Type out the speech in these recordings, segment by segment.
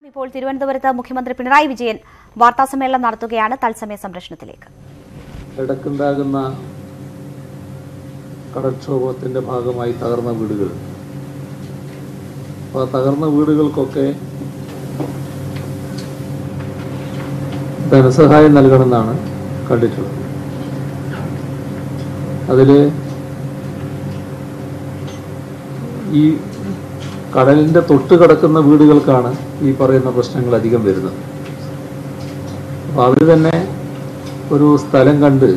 ഇപ്പോൾ തിരുവനന്തപുരത്ത് മുഖ്യമന്ത്രി പിണറായി വിജയൻ വാർത്താസമ്മേളനം നടത്തുകയാണ് തത്സമയ സംരക്ഷണത്തിലേക്ക് ഇടക്കുണ്ടാകുന്ന കടൽക്ഷോഭത്തിന്റെ ഭാഗമായി തകർന്ന വീടുകൾ അപ്പോൾ ആ തകർന്ന വീടുകൾക്കൊക്കെ ധനസഹായം നൽകണമെന്നാണ് കണ്ടിട്ടുള്ളത് അതിൽ ഈ കടലിൻ്റെ തൊട്ട് കിടക്കുന്ന വീടുകൾക്കാണ് ഈ പറയുന്ന പ്രശ്നങ്ങൾ അധികം വരുന്നത് അപ്പോൾ അവർ തന്നെ ഒരു സ്ഥലം കണ്ട്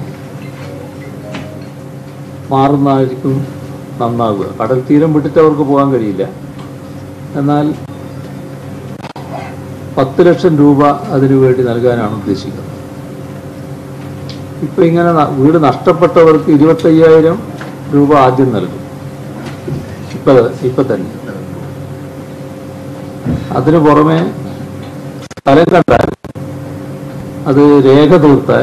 മാറുന്നതായിരിക്കും നന്നാവുക കടൽ തീരം വിട്ടിട്ട് അവർക്ക് പോകാൻ കഴിയില്ല എന്നാൽ പത്ത് ലക്ഷം രൂപ അതിനു വേണ്ടി നൽകാനാണ് ഉദ്ദേശിക്കുന്നത് ഇപ്പൊ ഇങ്ങനെ ന- വീട് നഷ്ടപ്പെട്ടവർക്ക് ഇരുപത്തയ്യായിരം രൂപ ആദ്യം നൽകും ഇപ്പൊ ഇപ്പൊ തന്നെ അതിനു പുറമെ സ്ഥലം കണ്ടാൽ അത് രേഖ തീർത്താൽ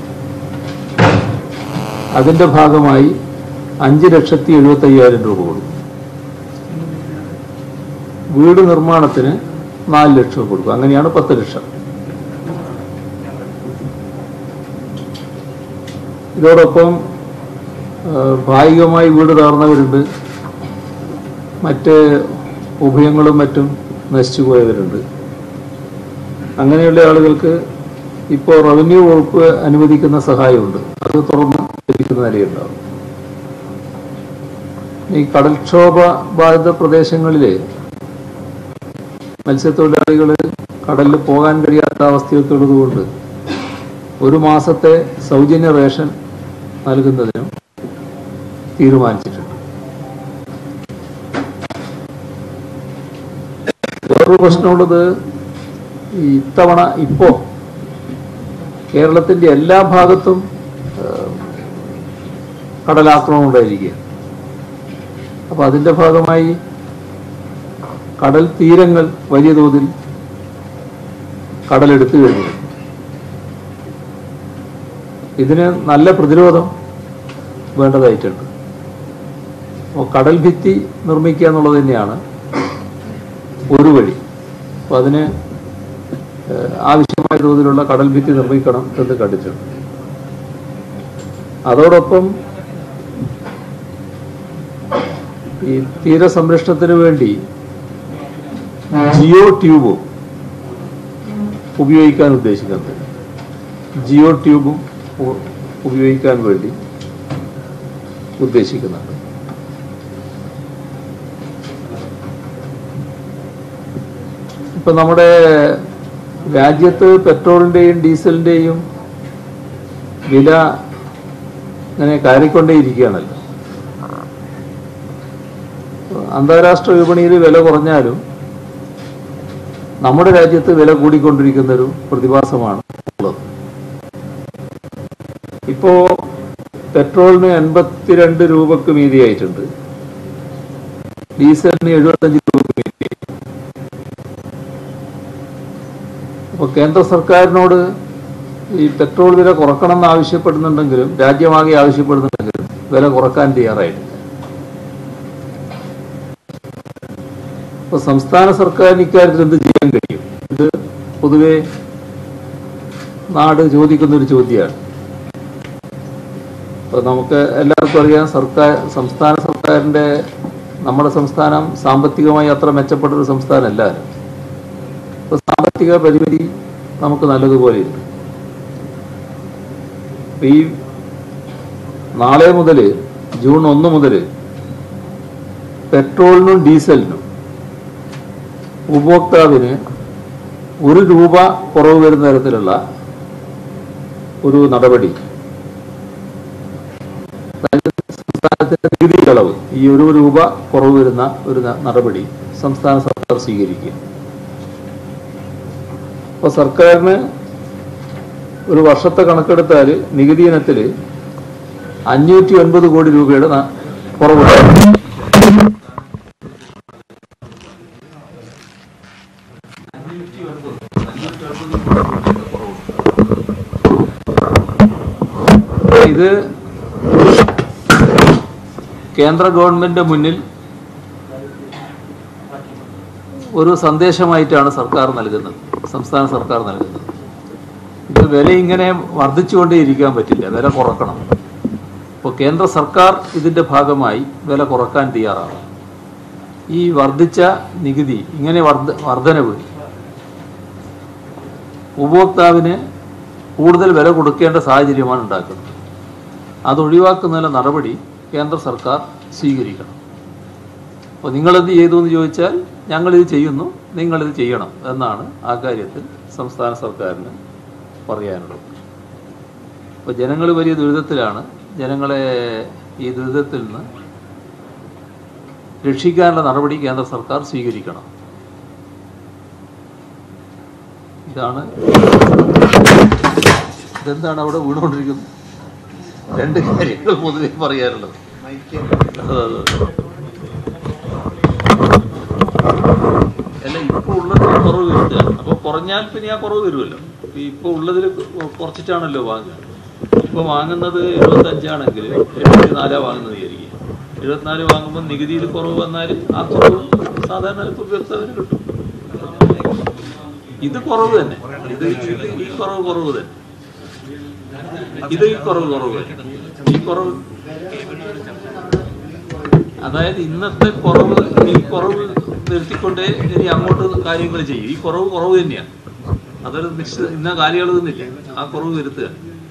അതിന്റെ ഭാഗമായി അഞ്ച് ലക്ഷത്തി എഴുപത്തി അയ്യായിരം രൂപ കൊടുക്കും വീട് നിർമ്മാണത്തിന് നാല് ലക്ഷം കൊടുക്കും അങ്ങനെയാണ് പത്ത് ലക്ഷം ഇതോടൊപ്പം ആ, ഭാഗികമായി വീട് തകർന്നവരുണ്ട് മറ്റ് ഉഭയങ്ങളും മറ്റും നശിച്ചു പോയവരുണ്ട് അങ്ങനെയുള്ള ആളുകൾക്ക് ഇപ്പോൾ റവന്യൂ വകുപ്പ് അനുവദിക്കുന്ന സഹായമുണ്ട് അത് തുറന്ന് ലഭിക്കുന്ന നിലയുണ്ടാവും ഈ കടൽക്ഷോഭ ബാധിത പ്രദേശങ്ങളിലെ മത്സ്യത്തൊഴിലാളികൾ കടലിൽ പോകാൻ കഴിയാത്ത അവസ്ഥയൊക്കെ ഉള്ളതുകൊണ്ട് ഒരു മാസത്തെ സൗജന്യ റേഷൻ നൽകുന്നതിനും തീരുമാനിച്ചിട്ടുണ്ട് വേറൊരു പ്രശ്നമുള്ളത് ഈ ഇത്തവണ ഇപ്പോ കേരളത്തിന്റെ എല്ലാ ഭാഗത്തും ആ, കടലാക്രമണം ഉണ്ടായിരിക്കുക അപ്പൊ അതിന്റെ ഭാഗമായി കടൽ തീരങ്ങൾ വലിയ തോതിൽ കടലെടുത്തു കഴിഞ്ഞു ഇതിന് നല്ല പ്രതിരോധം വേണ്ടതായിട്ടുണ്ട് അപ്പോൾ കടൽ ഭിത്തി നിർമ്മിക്കുക എന്നുള്ളത് തന്നെയാണ് ഒരു വഴി അപ്പോൾ അതിന് ഏഹ്, ആവശ്യമായ തോതിലുള്ള കടൽ ഭിത്തി നിർമ്മിക്കണം എന്ന് കണ്ടിട്ടുണ്ട് അതോടൊപ്പം ഈ തീരസംരക്ഷണത്തിന് വേണ്ടി ജിയോ ട്യൂബും ഉപയോഗിക്കാൻ ഉദ്ദേശിക്കുന്നുണ്ട് ജിയോ ട്യൂബും ഉ- ഉപയോഗിക്കാൻ വേണ്ടി ഉദ്ദേശിക്കുന്നുണ്ട് ഇപ്പൊ നമ്മുടെ രാജ്യത്ത് പെട്രോളിന്റെയും ഡീസലിന്റെയും വില ഇങ്ങനെ കയറിക്കൊണ്ടേയിരിക്കുകയാണല്ലോ അന്താരാഷ്ട്ര വിപണിയിൽ വില കുറഞ്ഞാലും നമ്മുടെ രാജ്യത്ത് വില കൂടിക്കൊണ്ടിരിക്കുന്ന ഒരു പ്രതിഭാസമാണ് ഉള്ളത് ഇപ്പോ പെട്രോളിന് എൺപത്തിരണ്ട് രൂപക്ക് മീതിയായിട്ടുണ്ട് ഡീസലിന് എഴുപത്തഞ്ച് രൂപക്ക് മീതി അപ്പോൾ കേന്ദ്ര സർക്കാരിനോട് ഈ പെട്രോൾ വില കുറക്കണം എന്ന് ആവശ്യപ്പെടുന്നുണ്ടെങ്കിലും രാജ്യമാകെ ആവശ്യപ്പെടുന്നുണ്ടെങ്കിലും വില കുറക്കാൻ തയ്യാറായിട്ടില്ല അപ്പൊ സംസ്ഥാന സർക്കാരിന് ഇക്കാര്യത്തിൽ എന്ത് ചെയ്യാൻ കഴിയും ഇത് പൊതുവെ നാട് ചോദിക്കുന്ന ഒരു ചോദ്യമാണ് അപ്പൊ നമുക്ക് എല്ലാവർക്കും അറിയാം സർക്കാർ സംസ്ഥാന സർക്കാരിന്റെ നമ്മുടെ സംസ്ഥാനം സാമ്പത്തികമായി അത്ര മെച്ചപ്പെട്ട ഒരു സംസ്ഥാനമല്ല അപ്പൊ സാമ്പത്തിക പരിമിതി നമുക്ക് നല്ലതുപോലെയുണ്ട് അപ്പൊ ഈ നാളെ മുതൽ ജൂൺ ഒന്ന് മുതൽ പെട്രോളിനും ഡീസലിനും ഉപഭോക്താവിന് ഒരു രൂപ കുറവ് വരുന്ന തരത്തിലുള്ള ഒരു നടപടി അതായത് സംസ്ഥാനത്തിന്റെ നികുതി ഇളവ് ഈ ഒരു രൂപ കുറവ് വരുന്ന ഒരു ന- നടപടി സംസ്ഥാന സർക്കാർ സ്വീകരിക്കുക അപ്പൊ സർക്കാരിന് ഒരു വർഷത്തെ കണക്കെടുത്താൽ നികുതി ഇനത്തിൽ അഞ്ഞൂറ്റി ഒൻപത് കോടി രൂപയുടെ ന- കുറവുണ്ടാകും ഇത് കേന്ദ്ര ഗവൺമെന്റ് മുന്നിൽ ഒരു സന്ദേശമായിട്ടാണ് സർക്കാർ നൽകുന്നത് സംസ്ഥാന സർക്കാർ നൽകുന്നത് ഇത് വില ഇങ്ങനെ വർദ്ധിച്ചുകൊണ്ടേയിരിക്കാൻ പറ്റില്ല വില കുറക്കണം അപ്പോൾ കേന്ദ്ര സർക്കാർ ഇതിൻ്റെ ഭാഗമായി വില കുറക്കാൻ തയ്യാറാണ് ഈ വർദ്ധിച്ച നികുതി ഇങ്ങനെ വർദ്ധ വർധനവ് ഉപഭോക്താവിന് കൂടുതൽ വില കൊടുക്കേണ്ട സാഹചര്യമാണ് ഉണ്ടാക്കുന്നത് അത് ഒഴിവാക്കുന്നതിനുള്ള നടപടി കേന്ദ്ര സർക്കാർ സ്വീകരിക്കണം അപ്പോൾ നിങ്ങളെന്ത് ചെയ്തു എന്ന് ചോദിച്ചാൽ ഞങ്ങളിത് ചെയ്യുന്നു നിങ്ങളിത് ചെയ്യണം എന്നാണ് ആ കാര്യത്തിൽ സംസ്ഥാന സർക്കാരിന് പറയാനുള്ളത് അപ്പോൾ ജനങ്ങൾ വലിയ ദുരിതത്തിലാണ് ജനങ്ങളെ ഈ ദുരിതത്തിൽ നിന്ന് രക്ഷിക്കാനുള്ള നടപടി കേന്ദ്ര സർക്കാർ സ്വീകരിക്കണം ഇതാണ് ഇതെന്താണ് അവിടെ വീണുകൊണ്ടിരിക്കുന്നത് രണ്ട് കാര്യങ്ങൾ പൊതുവെ പറയാനുള്ളത് അതെ, അതെ, അതെ. അല്ല ഇപ്പൊ ഉള്ളത് കുറവ് വരുത്തുകയാണ് അപ്പൊ കുറഞ്ഞാൽ പിന്നെ ആ കുറവ് വരുമല്ലോ ഇപ്പൊ ഇപ്പൊ ഉള്ളതിൽ കുറച്ചിട്ടാണല്ലോ വാങ്ങുക ഇപ്പൊ വാങ്ങുന്നത് എഴുപത്തഞ്ചാണെങ്കിൽ എഴുപത്തിനാലാ വാങ്ങുന്നത് വിചാരിക്കുക എഴുപത്തിനാല് വാങ്ങുമ്പോൾ നികുതിയിൽ കുറവ് വന്നാൽ ആ കുറവ് സാധാരണ ഉപഭോക്താവിന് കിട്ടും ഇത് കുറവ് തന്നെ ഇത് ഇത് ഈ കുറവ് കുറവ് തന്നെ ഇത് ഈ കുറവ് കുറവ് തന്നെ ഈ കുറവ് അതായത് ഇന്നത്തെ കുറവ് ഈ കുറവ് നിർത്തിക്കൊണ്ടേ ഇനി അങ്ങോട്ട് കാര്യങ്ങൾ ചെയ്യും ഈ കുറവ് കുറവ് തന്നെയാണ് അതൊരു നിശ്ചിത ഇന്ന കാലയളവെന്നില്ല ആ കുറവ് വരുത്തുക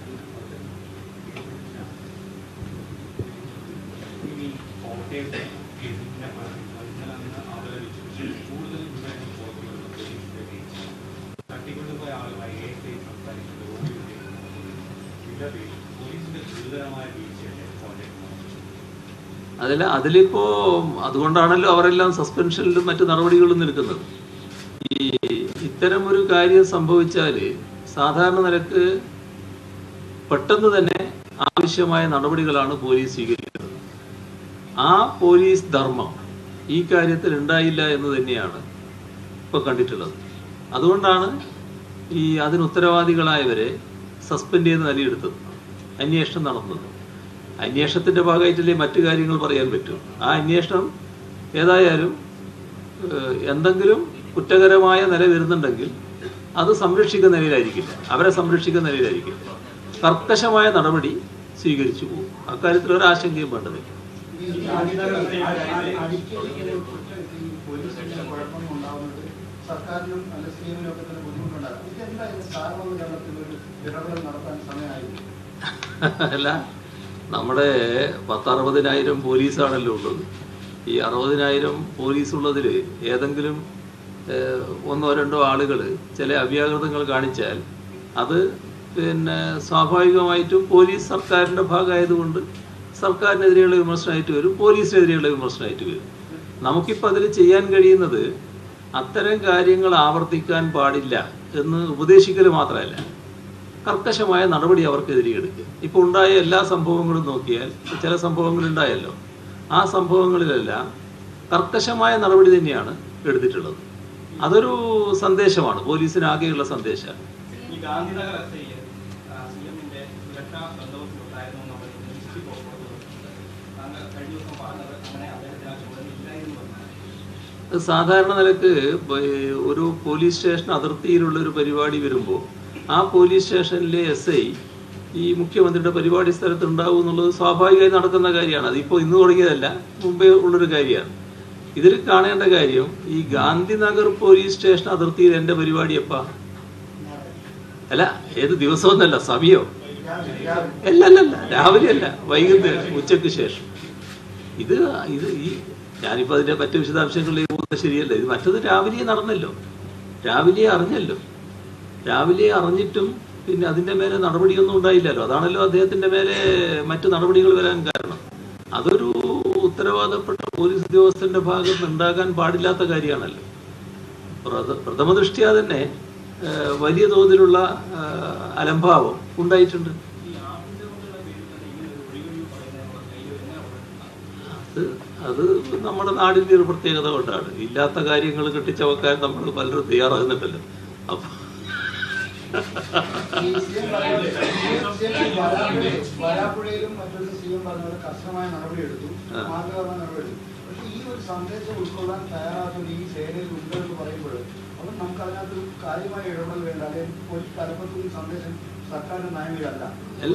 അതിൽ അതിലിപ്പോ അതുകൊണ്ടാണല്ലോ അവരെല്ലാം സസ്പെൻഷനിലും മറ്റു നടപടികളിലും നിൽക്കുന്നത് ഈ ഇത്തരം ഒരു കാര്യം സംഭവിച്ചാല് സാധാരണ നിലക്ക് പെട്ടെന്ന് തന്നെ ആവശ്യമായ നടപടികളാണ് പോലീസ് സ്വീകരിക്കുന്നത് ആ പോലീസ് ധർമ്മം ഈ കാര്യത്തിൽ ഉണ്ടായില്ല എന്ന് തന്നെയാണ് ഇപ്പൊ കണ്ടിട്ടുള്ളത് അതുകൊണ്ടാണ് ഈ അതിന് ഉത്തരവാദികളായവരെ സസ്പെൻഡ് ചെയ്ത് നിലയെടുത്തത് അന്വേഷണം നടന്നത് അന്വേഷണത്തിന്റെ ഭാഗമായിട്ടല്ലേ മറ്റു കാര്യങ്ങൾ പറയാൻ പറ്റും ആ അന്വേഷണം ഏതായാലും ഏഹ്, എന്തെങ്കിലും കുറ്റകരമായ നില വരുന്നുണ്ടെങ്കിൽ അത് സംരക്ഷിക്കുന്ന നിലയിലായിരിക്കില്ല അവരെ സംരക്ഷിക്കുന്ന നിലയിലായിരിക്കില്ല കർക്കശമായ നടപടി സ്വീകരിച്ചു പോകും അക്കാര്യത്തിൽ ഒരു ആശങ്കയും വേണ്ടതില്ല സർക്കാരിനും അല്ല സി എമ്മിനും ഒക്കെ തന്നെ ബുദ്ധിമുട്ടുണ്ടാകും ഇതെന്താ ഇതിന് കാരണമെന്ന് കേരളത്തിൽ ഒരു ഇടപെടൽ നടത്താൻ സമയമായിരുന്നു അല്ല നമ്മുടെ പത്തറുപതിനായിരം പോലീസാണല്ലോ ഉള്ളത് ഈ അറുപതിനായിരം പോലീസ് ഉള്ളതിൽ ഏതെങ്കിലും ഏഹ്, ഒന്നോ രണ്ടോ ആളുകൾ ചില അവ്യാകൃതങ്ങൾ കാണിച്ചാൽ അത് പിന്നെ സ്വാഭാവികമായിട്ടും പോലീസ് സർക്കാരിൻ്റെ ഭാഗമായതുകൊണ്ട് സർക്കാരിനെതിരെയുള്ള വിമർശനമായിട്ട് വരും പോലീസിനെതിരെയുള്ള വിമർശനമായിട്ട് വരും നമുക്കിപ്പോൾ അതിൽ ചെയ്യാൻ കഴിയുന്നത് അത്തരം കാര്യങ്ങൾ ആവർത്തിക്കാൻ പാടില്ല എന്ന് ഉപദേശിക്കൽ മാത്രമല്ല കർക്കശമായ നടപടി അവർക്കെതിരെ എടുക്കുക ഇപ്പോൾ ഉണ്ടായ എല്ലാ സംഭവങ്ങളും നോക്കിയാൽ ചില സംഭവങ്ങൾ ഉണ്ടായല്ലോ ആ സംഭവങ്ങളിലെല്ലാം കർക്കശമായ നടപടി തന്നെയാണ് എടുത്തിട്ടുള്ളത് അതൊരു സന്ദേശമാണ് പോലീസിനാകെയുള്ള സന്ദേശമാണ് ഈ ഗാന്ധിനഗർ എസ് ഐ സി എമ്മിന്റെ സുരക്ഷാ ബന്ധവുണ്ടായിരുന്നു നമ്മൾ ലിസ്റ്റ് പുറപ്പെടുവിച്ചു താങ്കൾ കഴിഞ്ഞ ദിവസം പറഞ്ഞത് അങ്ങനെ അദ്ദേഹത്തിന് ആ ചുമതല ഇല്ലായിരുന്നു എന്നാണ് അത് സാധാരണ നിലക്ക് ബ- ഒരു പോലീസ് സ്റ്റേഷൻ അതിർത്തിയിലുള്ള ഒരു പരിപാടി വരുമ്പോൾ ആ പോലീസ് സ്റ്റേഷനിലെ എസ് ഐ ഈ മുഖ്യമന്ത്രിയുടെ പരിപാടി സ്ഥലത്ത് ഉണ്ടാവും എന്നുള്ളത് സ്വാഭാവികമായി നടക്കുന്ന കാര്യമാണ് അതിപ്പോൾ ഇന്ന് തുടങ്ങിയതല്ല മുമ്പേ ഉള്ളൊരു കാര്യമാണ് ഇതിൽ കാണേണ്ട കാര്യം ഈ ഗാന്ധിനഗർ പോലീസ് സ്റ്റേഷൻ അതിർത്തിയിൽ എൻ്റെ പരിപാടി എപ്പാ അല്ല ഏത് ദിവസമൊന്നല്ല സമയോ അല്ല അല്ല അല്ല രാവിലെ അല്ല വൈകുന്നേരം ഉച്ചയ്ക്ക് ശേഷം ഇത് ഇത് ഈ ഞാനിപ്പോൾ അതിന്റെ മറ്റു വിശദാംശങ്ങളിലേക്ക് പോകുന്നത് ശരിയല്ല ഇത് മറ്റത് രാവിലെ നടന്നല്ലോ രാവിലെ അറിഞ്ഞല്ലോ രാവിലെ അറിഞ്ഞിട്ടും പിന്നെ അതിന്റെ മേലെ നടപടിയൊന്നും ഉണ്ടായില്ലല്ലോ അതാണല്ലോ അദ്ദേഹത്തിന്റെ മേലെ മറ്റു നടപടികൾ വരാൻ കാരണം അതൊരു ഉത്തരവാദപ്പെട്ട പോലീസ് ഉദ്യോഗസ്ഥന്റെ ഭാഗത്ത് ഉണ്ടാകാൻ പാടില്ലാത്ത കാര്യമാണല്ലോ പ്രഥ- പ്രഥമ ദൃഷ്ട്യാ തന്നെ ഏഹ്, വലിയ തോതിലുള്ള ഏഹ്, അലംഭാവം ഉണ്ടായിട്ടുണ്ട് അത് അത് നമ്മുടെ നാടിന്റെ ഒരു പ്രത്യേകത കൊണ്ടാണ് ഇല്ലാത്ത കാര്യങ്ങൾ കെട്ടിച്ചവക്കാൻ നമ്മൾ പലരും തയ്യാറാകുന്നുണ്ടല്ലോ അപ്പൊ ഈ സി എം പറയുന്നത് സി എം വരാപ്പുഴ- വരാപ്പുഴയിലും മറ്റൊരു സി എം പറഞ്ഞത് കർശനമായ നടപടിയെടുത്തു ആ. മാതൃകാപരമായ നടപടിയെടുത്തു പക്ഷേ ഈ ഒരു സന്ദേശം ഉൾക്കൊള്ളാൻ തയ്യാറാത്ത ഈ സേനയിൽ ഉണ്ട് എന്ന് പറയുമ്പോൾ അത് നമുക്ക് അതിനകത്ത് ഒരു കാര്യമായ ഇടപെടൽ വേണ്ട അല്ലെങ്കിൽ ഒരു തലപ്പത്തിൽ ഈ സന്ദേശം സർക്കാരിന്റെ നയമിലല്ല അല്ല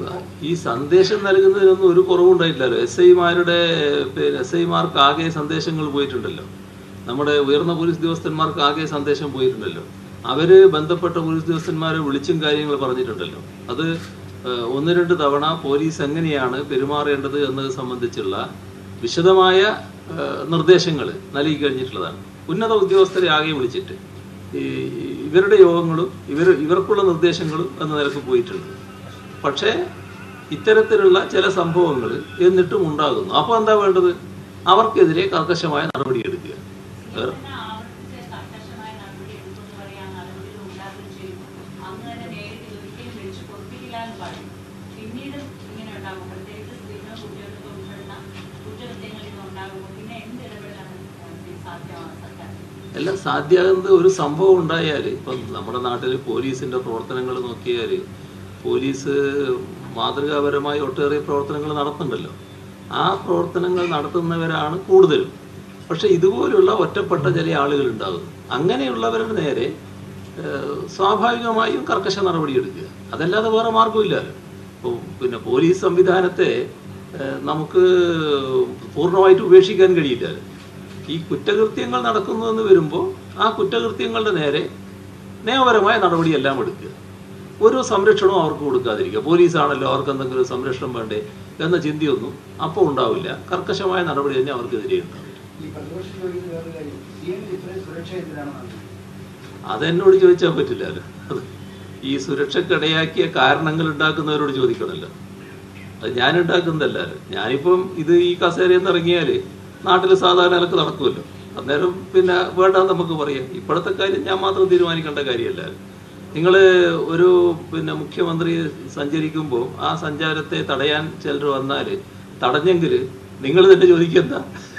ഈ സന്ദേശം നൽകുന്നതിനൊന്നും ഒരു കുറവുണ്ടായിട്ടില്ലല്ലോ എസ് ഐമാരുടെ പിന്നെ എസ് ഐമാർക്ക് ആകെ സന്ദേശങ്ങൾ പോയിട്ടുണ്ടല്ലോ നമ്മുടെ ഉയർന്ന പോലീസ് ഉദ്യോഗസ്ഥന്മാർക്ക് ആകെ സന്ദേശം പോയിട്ടുണ്ടല്ലോ അവര് ബന്ധപ്പെട്ട പോലീസ് ഉദ്യോഗസ്ഥന്മാരെ വിളിച്ചും കാര്യങ്ങൾ പറഞ്ഞിട്ടുണ്ടല്ലോ അത് ഏഹ്, ഒന്ന് രണ്ട് തവണ പോലീസ് എങ്ങനെയാണ് പെരുമാറേണ്ടത് എന്നത് സംബന്ധിച്ചുള്ള വിശദമായ നിർദ്ദേശങ്ങൾ നൽകി കഴിഞ്ഞിട്ടുള്ളതാണ് ഉന്നത ഉദ്യോഗസ്ഥരെ ആകെ വിളിച്ചിട്ട് ഈ ഇവരുടെ യോഗങ്ങളും ഇവർ ഇവർക്കുള്ള നിർദ്ദേശങ്ങളും എന്ന നിലക്ക് പോയിട്ടുണ്ട് പക്ഷേ ഇത്തരത്തിലുള്ള ചില സംഭവങ്ങൾ എന്നിട്ടും ഉണ്ടാകുന്നു അപ്പോൾ എന്താ വേണ്ടത് അവർക്കെതിരെ കർക്കശമായ നടപടിയെടുക്കുക വേറെ ആവർത്തിച്ച് കർക്കശമായ നടപടി എടുക്കുമെന്ന് പറയാൻ നടപടികൾ ഉണ്ടാകുകയും ചെയ്യും അന്ന് തന്നെ നേരിട്ട് ഒരിക്കലും വിളിച്ചു പൊറപ്പിക്കില്ല എന്ന് പറയും പിന്നീടും ഇങ്ങനെ ഉണ്ടാകും പ്രത്യേകിച്ച് സ്ത്രീകൾ കുട്ടികൾക്ക് ഉൾപ്പെടുന്ന കുറ്റകൃത്യങ്ങൾ ഇത് ഉണ്ടാകുമ്പോൾ പിന്നെ എന്ത് ഇടപെടലാണ് ഇതിന് സാധ്യമാണ് സർക്കാർ എല്ലാം സാധ്യമാകുന്നത് ഒരു സംഭവം ഉണ്ടായാൽ ഇപ്പം നമ്മുടെ നാട്ടിൽ പോലീസിന്റെ പ്രവർത്തനങ്ങൾ നോക്കിയാൽ പോലീസ് മാതൃകാപരമായി ഒട്ടേറെ പ്രവർത്തനങ്ങൾ നടത്തുന്നുണ്ടല്ലോ ആ പ്രവർത്തനങ്ങൾ നടത്തുന്നവരാണ് കൂടുതലും പക്ഷെ ഇതുപോലുള്ള ഒറ്റപ്പെട്ട ചില ആളുകൾ ഉണ്ടാകും അങ്ങനെയുള്ളവരുടെ നേരെ ഏഹ്, സ്വാഭാവികമായും കർക്കശ നടപടിയെടുക്കുക അതല്ലാതെ വേറെ മാർഗമില്ലല്ലോ ഇപ്പോൾ പിന്നെ പോലീസ് സംവിധാനത്തെ ഏഹ്, നമുക്ക് പൂർണ്ണമായിട്ട് ഉപേക്ഷിക്കാൻ കഴിയില്ലല്ലോ ഈ കുറ്റകൃത്യങ്ങൾ നടക്കുന്നു എന്ന് വരുമ്പോൾ ആ കുറ്റകൃത്യങ്ങളുടെ നേരെ നിയമപരമായ നടപടിയെല്ലാം എടുക്കുക ഒരു സംരക്ഷണവും അവർക്ക് കൊടുക്കാതിരിക്കുക പോലീസാണല്ലോ അവർക്ക് എന്തെങ്കിലും ഒരു സംരക്ഷണം വേണ്ടേ എന്ന ചിന്തയൊന്നും അപ്പോൾ ഉണ്ടാവില്ല കർക്കശമായ നടപടി തന്നെ അവർക്കെതിരെ ഉണ്ടാവും ഈ പ്രതിപക്ഷം ചോദിക്കുന്ന വേറൊരു കാര്യം സി എമ്മിൽ ഇത്രയും സുരക്ഷ എന്തിനാണ് നൽകുന്നത് അതെന്നോട് ചോദിച്ചാൽ പറ്റില്ലല്ലോ അത് ഈ സുരക്ഷക്കിടയാക്കിയ കാരണങ്ങൾ ഉണ്ടാക്കുന്നവരോട് ചോദിക്കണമല്ലോ അത് ഞാൻ ഉണ്ടാക്കുന്നതല്ലല്ലോ ഞാനിപ്പം ഇത് ഈ കസേരയിൽ നിന്ന് ഇറങ്ങിയാൽ നാട്ടിൽ സാധാരണ നിലക്ക് നടക്കുമല്ലോ അന്നേരം പിന്നെ വേണ്ടാന്ന് നമുക്ക് പറയാം ഇപ്പോഴത്തെ കാര്യം ഞാൻ മാത്രം തീരുമാനിക്കേണ്ട കാര്യമല്ല നിങ്ങൾ ഒരു പിന്നെ മുഖ്യമന്ത്രി സഞ്ചരിക്കുമ്പോൾ ആ സഞ്ചാരത്തെ തടയാൻ ചിലർ വന്നാൽ തടഞ്ഞെങ്കിൽ നിങ്ങൾ തന്നെ ചോദിക്കെന്താ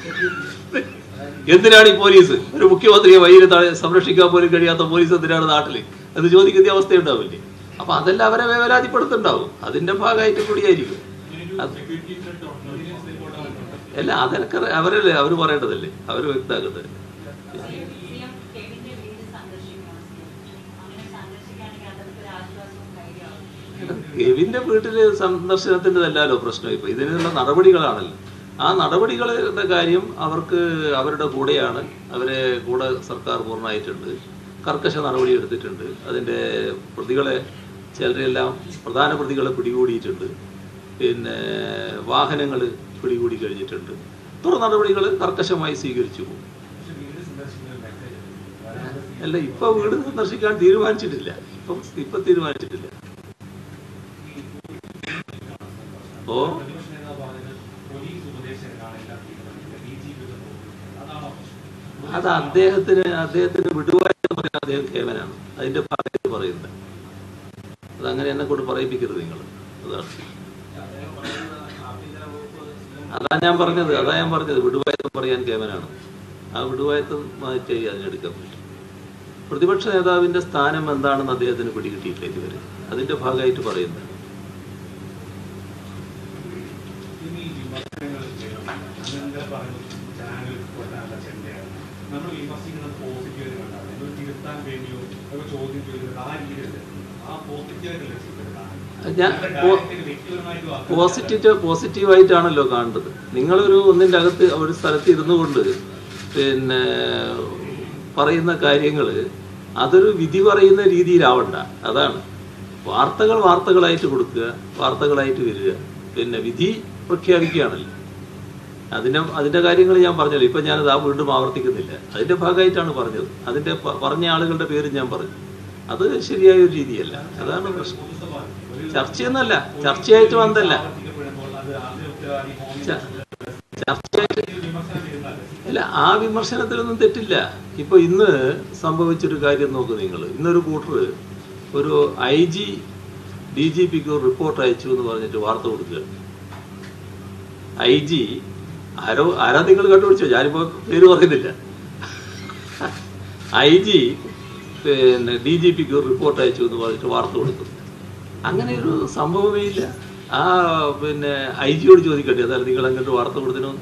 എന്തിനാണ് ഈ പോലീസ് ഒരു മുഖ്യമന്ത്രിയെ വഴിയിൽ ത- സംരക്ഷിക്കാൻ പോലും കഴിയാത്ത പോലീസ് എന്തിനാണ് നാട്ടിൽ എന്ന് ചോദിക്കുന്ന അവസ്ഥയുണ്ടാവില്ലേ അപ്പൊ അതെല്ലാം അവരെ വേവലാതിപ്പെടുത്തുണ്ടാവും അതിന്റെ ഭാഗമായിട്ട് കൂടിയായിരിക്കും അത് അല്ല അതൊക്കെ അവരല്ലേ അവർ പറയേണ്ടതല്ലേ അവർ വ്യക്തമാക്കുന്നത് സി എം കെവിന്റെ വീട് സന്ദർശിക്കണം അങ്ങനെ സന്ദർശിക്കുകയാണെങ്കിൽ അതൊക്കെ ഒരു ആശ്വാസവും ധൈര്യമാവും കെവിന്റെ വീട്ടില് സന്ദർശനത്തിൻ്റെതല്ലല്ലോ പ്രശ്നം ഇപ്പൊ ഇതിനുള്ള നടപടികളാണല്ലോ ആ നടപടികളുടെ കാര്യം അവർക്ക് അവരുടെ കൂടെയാണ് അവരെ കൂടെ സർക്കാർ പൂർണ്ണമായിട്ടുണ്ട് കർക്കശ നടപടി എടുത്തിട്ടുണ്ട് അതിന്റെ പ്രതികളെ ചിലരെല്ലാം പ്രധാന പ്രതികളെ പിടികൂടിയിട്ടുണ്ട് പിന്നെ വാഹനങ്ങൾ പിടികൂടി കഴിഞ്ഞിട്ടുണ്ട് തുടർ നടപടികൾ കർക്കശമായി സ്വീകരിച്ചു പോകും അല്ല ഇപ്പൊ വീട് സന്ദർശിക്കാൻ തീരുമാനിച്ചിട്ടില്ല ഇപ്പൊ ഇപ്പൊ തീരുമാനിച്ചിട്ടില്ല ഓ അത് അദ്ദേഹത്തിന് അദ്ദേഹത്തിന് വിടുവായെന്ന് പറയാൻ അദ്ദേഹം കേവനാണ് അതിന്റെ ഭാഗത്ത് പറയുന്നത് അതങ്ങനെ എന്നെ കൊണ്ട് പറയിപ്പിക്കരുത് നിങ്ങൾ അതാണ് അദ്ദേഹം പറയുന്നത് ആഭ്യന്തര വകുപ്പ് സി എം അതാ ഞാൻ പറഞ്ഞത് അതാ ഞാൻ പറഞ്ഞത് വിടുവായത്വം പറയാൻ കേവനാണ് ആ വിടുവായത്വം മാറ്റി അതിനെടുക്കാൻ പറ്റും പ്രതിപക്ഷ നേതാവിന്റെ സ്ഥാനം എന്താണെന്ന് അദ്ദേഹത്തിന് പിടികിട്ടിയില്ല ഇതുവരെ അതിന്റെ ഭാഗമായിട്ട് പറയുന്നത് ഇനി ഈ വിമർശനങ്ങൾ ചെയ്യണം. അതെന്താ പറയുന്നത്? ചാനൽ കൊട്ടാനുള്ള ചെണ്ടയാണ്. നമ്മൾ വിമർശിക്കുന്നത് പോസിറ്റീവ് കണ്ടാണ് നമ്മൾ തിരുത്താൻ വേണ്ടിയോ ഒക്കെ ചോദ്യം ചോദിക്കുന്നത് ആ രീതിയിൽ ആ പോസിറ്റീവായിട്ടുള്ള ചിന്തകളാണ് ഞാൻ പോ- വ്യക്തിപരമായിട്ട് വാക്ക് പോസിറ്റീവ് പോസിറ്റീവായിട്ടാണല്ലോ കാണേണ്ടത് നിങ്ങളൊരു ഒന്നിൻ്റെ അകത്ത് ഒരു സ്ഥലത്ത് ഇരുന്നു കൊണ്ട് പിന്നെ പറയുന്ന കാര്യങ്ങൾ അതൊരു വിധി പറയുന്ന രീതിയിലാവണ്ട അതാണ് വാർത്തകൾ വാർത്തകളായിട്ട് കൊടുക്കുക വാർത്തകളായിട്ട് വരിക പിന്നെ വിധി പ്രഖ്യാപിക്കുകയാണല്ലോ അതിന്റെ അതിന്റെ കാര്യങ്ങൾ ഞാൻ പറഞ്ഞല്ലോ ഇപ്പൊ ഞാനത് ആ വീണ്ടും ആവർത്തിക്കുന്നില്ല അതിന്റെ ഭാഗമായിട്ടാണ് പറഞ്ഞത് അതിന്റെ പ- പറഞ്ഞ ആളുകളുടെ പേര് ഞാൻ പറഞ്ഞു അത് ശരിയായ ഒരു രീതിയല്ല അതാണ് പ്രശ്നം ചർച്ചയൊന്നല്ല ചർച്ചയായിട്ട് വന്നതല്ല ആവർത്തിക്കപ്പെടുമ്പോൾ അത് ആദ്യ ഉത്തരവാദി ച- ചർച്ചയായിട്ട് വിമർശനം വരുന്നത് അല്ല ആ വിമർശനത്തിലൊന്നും തെറ്റില്ല ഇപ്പൊ ഇന്ന് സംഭവിച്ചൊരു കാര്യം നോക്ക് നിങ്ങൾ ഇന്നൊരു കൂട്ടർ ഒരു ഐ ജി ഡി ജി പിക്ക് ഒരു റിപ്പോർട്ട് അയച്ചു എന്ന് പറഞ്ഞിട്ട് വാർത്ത കൊടുക്കുക ഐ ജി ആരോ ആരാ നിങ്ങൾ കണ്ടുപിടിച്ചോ ഞാനിപ്പോ പേര് പറയുന്നില്ല ഐ ജി പിന്നെ ഡി ജി പിക്ക് ഒരു റിപ്പോർട്ട് അയച്ചു എന്ന് പറഞ്ഞിട്ട് വാർത്ത കൊടുക്കും അങ്ങനെ ഒരു സംഭവമേ ഇല്ല ആ പിന്നെ ഐ ജിയോട് ചോദിക്കട്ടെ അതായത് നിങ്ങൾ അങ്ങോട്ട് വാർത്ത കൊടുത്തിനോ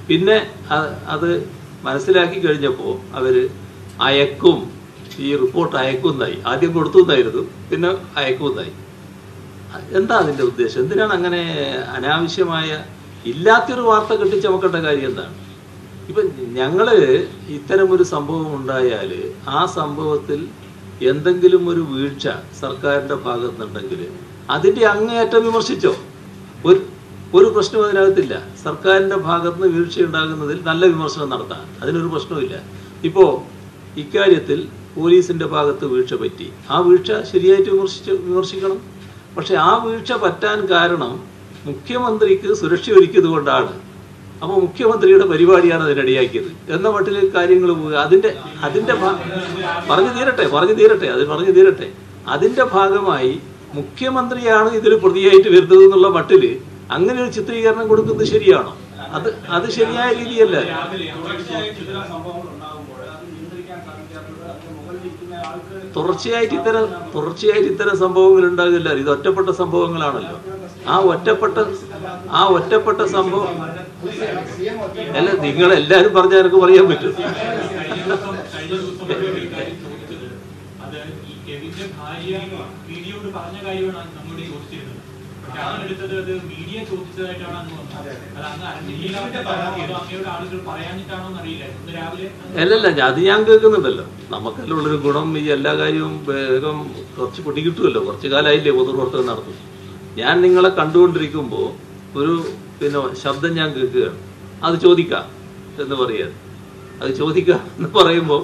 പിന്നെ അ- അത് മനസ്സിലാക്കി കഴിഞ്ഞപ്പോൾ അവർ അയക്കും ഈ റിപ്പോർട്ട് അയക്കുന്നായി ആദ്യം കൊടുത്തുന്നായിരുന്നു പിന്നെ അയക്കുന്നായി എന്താ അതിന്റെ ഉദ്ദേശം എന്തിനാണ് അങ്ങനെ അനാവശ്യമായ ഇല്ലാത്തൊരു വാർത്ത കെട്ടിച്ചമക്കേണ്ട കാര്യം എന്താണ് ഇപ്പൊ ഞങ്ങള് ഇത്തരം ഒരു സംഭവം ഉണ്ടായാൽ ആ സംഭവത്തിൽ എന്തെങ്കിലും ഒരു വീഴ്ച സർക്കാരിന്റെ ഭാഗത്തുനിന്നുണ്ടെങ്കിൽ അതിന്റെ അങ്ങേയറ്റം വിമർശിച്ചോ ഒരു ഒരു പ്രശ്നം അതിനകത്തില്ല സർക്കാരിന്റെ ഭാഗത്തുനിന്ന് വീഴ്ച ഉണ്ടാകുന്നതിൽ നല്ല വിമർശനം നടത്താം അതിനൊരു പ്രശ്നവുമില്ല ഇപ്പോ ഇക്കാര്യത്തിൽ പോലീസിന്റെ ഭാഗത്ത് വീഴ്ച പറ്റി ആ വീഴ്ച ശരിയായിട്ട് വിമർശിച്ച് വിമർശിക്കണം പക്ഷെ ആ വീഴ്ച പറ്റാൻ കാരണം മുഖ്യമന്ത്രിക്ക് സുരക്ഷ ഒരുക്കിയത് കൊണ്ടാണ് അപ്പോൾ മുഖ്യമന്ത്രിയുടെ പരിപാടിയാണ് അതിനിടയാക്കിയത് എന്ന മട്ടിൽ കാര്യങ്ങൾ പോവുക അതിന്റെ അതിന്റെ ഭാ- പറഞ്ഞു തീരട്ടെ പറഞ്ഞു തീരട്ടെ അത് പറഞ്ഞു തീരട്ടെ അതിന്റെ ഭാഗമായി മുഖ്യമന്ത്രിയാണ് ഇതിൽ പ്രതിയായിട്ട് വരുന്നത് എന്നുള്ള മട്ടില് അങ്ങനെ ഒരു ചിത്രീകരണം കൊടുക്കുന്നത് ശരിയാണോ അത് അത് ശരിയായ രീതിയല്ല തുടർച്ചയായിട്ട് ഇത്തരം സംഭവങ്ങൾ ഉണ്ടാകുമ്പോൾ അത് നിയന്ത്രിക്കാൻ സാധിക്കാത്തത് അതിന് മുകളിലിരിക്കുന്ന ആൾക്ക് തുടർച്ചയായിട്ട് ഇത്തരം തുടർച്ചയായിട്ട് ഇത്തരം സംഭവങ്ങൾ ഉണ്ടാകില്ല ഇത് ഒറ്റപ്പെട്ട സംഭവങ്ങളാണല്ലോ ആ ഒറ്റപ്പെട്ട ആ ഒറ്റപ്പെട്ട സംഭവം അല്ല നിങ്ങൾ എല്ലാവരും പറഞ്ഞാൽ എനിക്ക് പറയാൻ പറ്റും കഴിഞ്ഞ ദിവസം കഴിഞ്ഞ ദിവസം ഒരു കാര്യം ചോദിച്ചത് അത് ഈ കെവിന്റെ ഭാര്യ മീഡിയയോട് പറഞ്ഞ കാര്യമാണ് നമ്മോട് ചോദിച്ചിരുന്നത് പക്ഷെ അതാണ് എടുത്തത് അത് മീഡിയ ചോദിച്ചതായിട്ടാണ് അന്ന് വന്നത് അത് അന്ന് അറിഞ്ഞില്ലാത്ത പരാതി അതോ അങ്ങയുടെ ആളുകൾ പറയാഞ്ഞിട്ടാണോ എന്നറിയില്ല ഇന്ന് രാവിലെ അല്ലല്ല അത് ഞാൻ കേൾക്കുന്നുണ്ടല്ലോ നമുക്കെല്ലാം ഉള്ളൊരു ഗുണം ഈ എല്ലാ കാര്യവും വേഗം കുറച്ച് പൊടി കിട്ടുമല്ലോ കുറച്ച് കാലമായില്ലേ പൊതുപ്രവർത്തനം നടത്തും ഞാൻ നിങ്ങളെ കണ്ടുകൊണ്ടിരിക്കുമ്പോൾ ഒരു പിന്നെ ശബ്ദം ഞാൻ കേൾക്കുകയാണ് അത് ചോദിക്കാം എന്ന് പറയാ അത് ചോദിക്കാം എന്ന് പറയുമ്പോൾ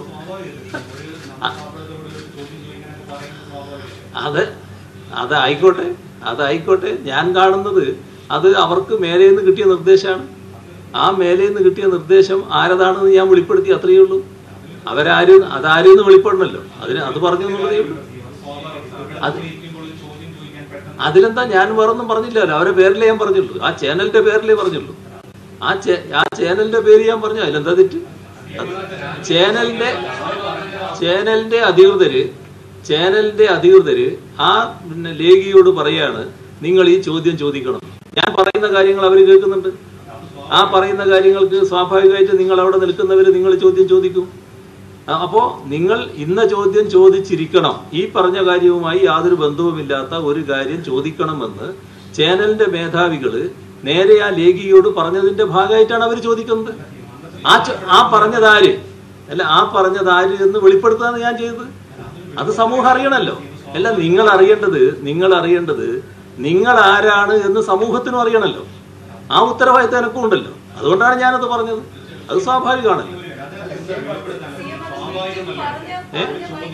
അത് അത് ആയിക്കോട്ടെ അതായിക്കോട്ടെ ഞാൻ കാണുന്നത് അത് അവർക്ക് മേലെ നിന്ന് കിട്ടിയ നിർദ്ദേശമാണ് ആ മേലെ നിന്ന് കിട്ടിയ നിർദ്ദേശം ആരതാണെന്ന് ഞാൻ വെളിപ്പെടുത്തി അത്രയേ ഉള്ളൂ അവരാരും അതാരും വെളിപ്പെടണല്ലോ അതിന് അത് പറഞ്ഞു എന്നുള്ളതേ ഉള്ളൂ അത് ചോദ്യം ചോദിക്കാൻ പെട്ടെന്ന് അതിലെന്താ ഞാൻ വേറൊന്നും പറഞ്ഞില്ലല്ലോ അവരെ പേരിലേ ഞാൻ പറഞ്ഞുള്ളൂ ആ ചാനലിന്റെ പേരിലേ പറഞ്ഞുള്ളൂ ആ ചേ- ആ ചാനലിന്റെ പേര് ഞാൻ പറഞ്ഞു അതിലെന്താ തെറ്റ് അത് ചാനലിന്റെ ചാനലിന്റെ അധികൃതര് ചാനലിന്റെ അധികൃതര് ആ പിന്നെ ലേഖിയോട് പറയാണ് നിങ്ങൾ ഈ ചോദ്യം ചോദിക്കണം ഞാൻ പറയുന്ന കാര്യങ്ങൾ അവർ കേൾക്കുന്നുണ്ട് ആ പറയുന്ന കാര്യങ്ങൾക്ക് സ്വാഭാവികമായിട്ട് നിങ്ങൾ അവിടെ നിൽക്കുന്നവര് നിങ്ങൾ ചോദ്യം ചോദിക്കും ആ, അപ്പോ നിങ്ങൾ ഇന്ന ചോദ്യം ചോദിച്ചിരിക്കണം ഈ പറഞ്ഞ കാര്യവുമായി യാതൊരു ബന്ധവുമില്ലാത്ത ഒരു കാര്യം ചോദിക്കണമെന്ന് ചാനലിന്റെ മേധാവികള് നേരെ ആ ലേഖിയോട് പറഞ്ഞതിന്റെ ഭാഗമായിട്ടാണ് അവർ ചോദിക്കുന്നത് ആ ചോ- ആ പറഞ്ഞതാര് അല്ല ആ പറഞ്ഞതാര് എന്ന് വെളിപ്പെടുത്താന്ന് ഞാൻ ചെയ്തത് അത് സമൂഹം അറിയണല്ലോ അല്ല നിങ്ങൾ അറിയേണ്ടത് നിങ്ങൾ അറിയേണ്ടത് നിങ്ങൾ ആരാണ് എന്ന് സമൂഹത്തിനും അറിയണല്ലോ ആ ഉത്തരവാദിത്തം എനക്കും ഉണ്ടല്ലോ അതുകൊണ്ടാണ് ഞാനത് പറഞ്ഞത് അത് സ്വാഭാവികമാണല്ലോ ഏ?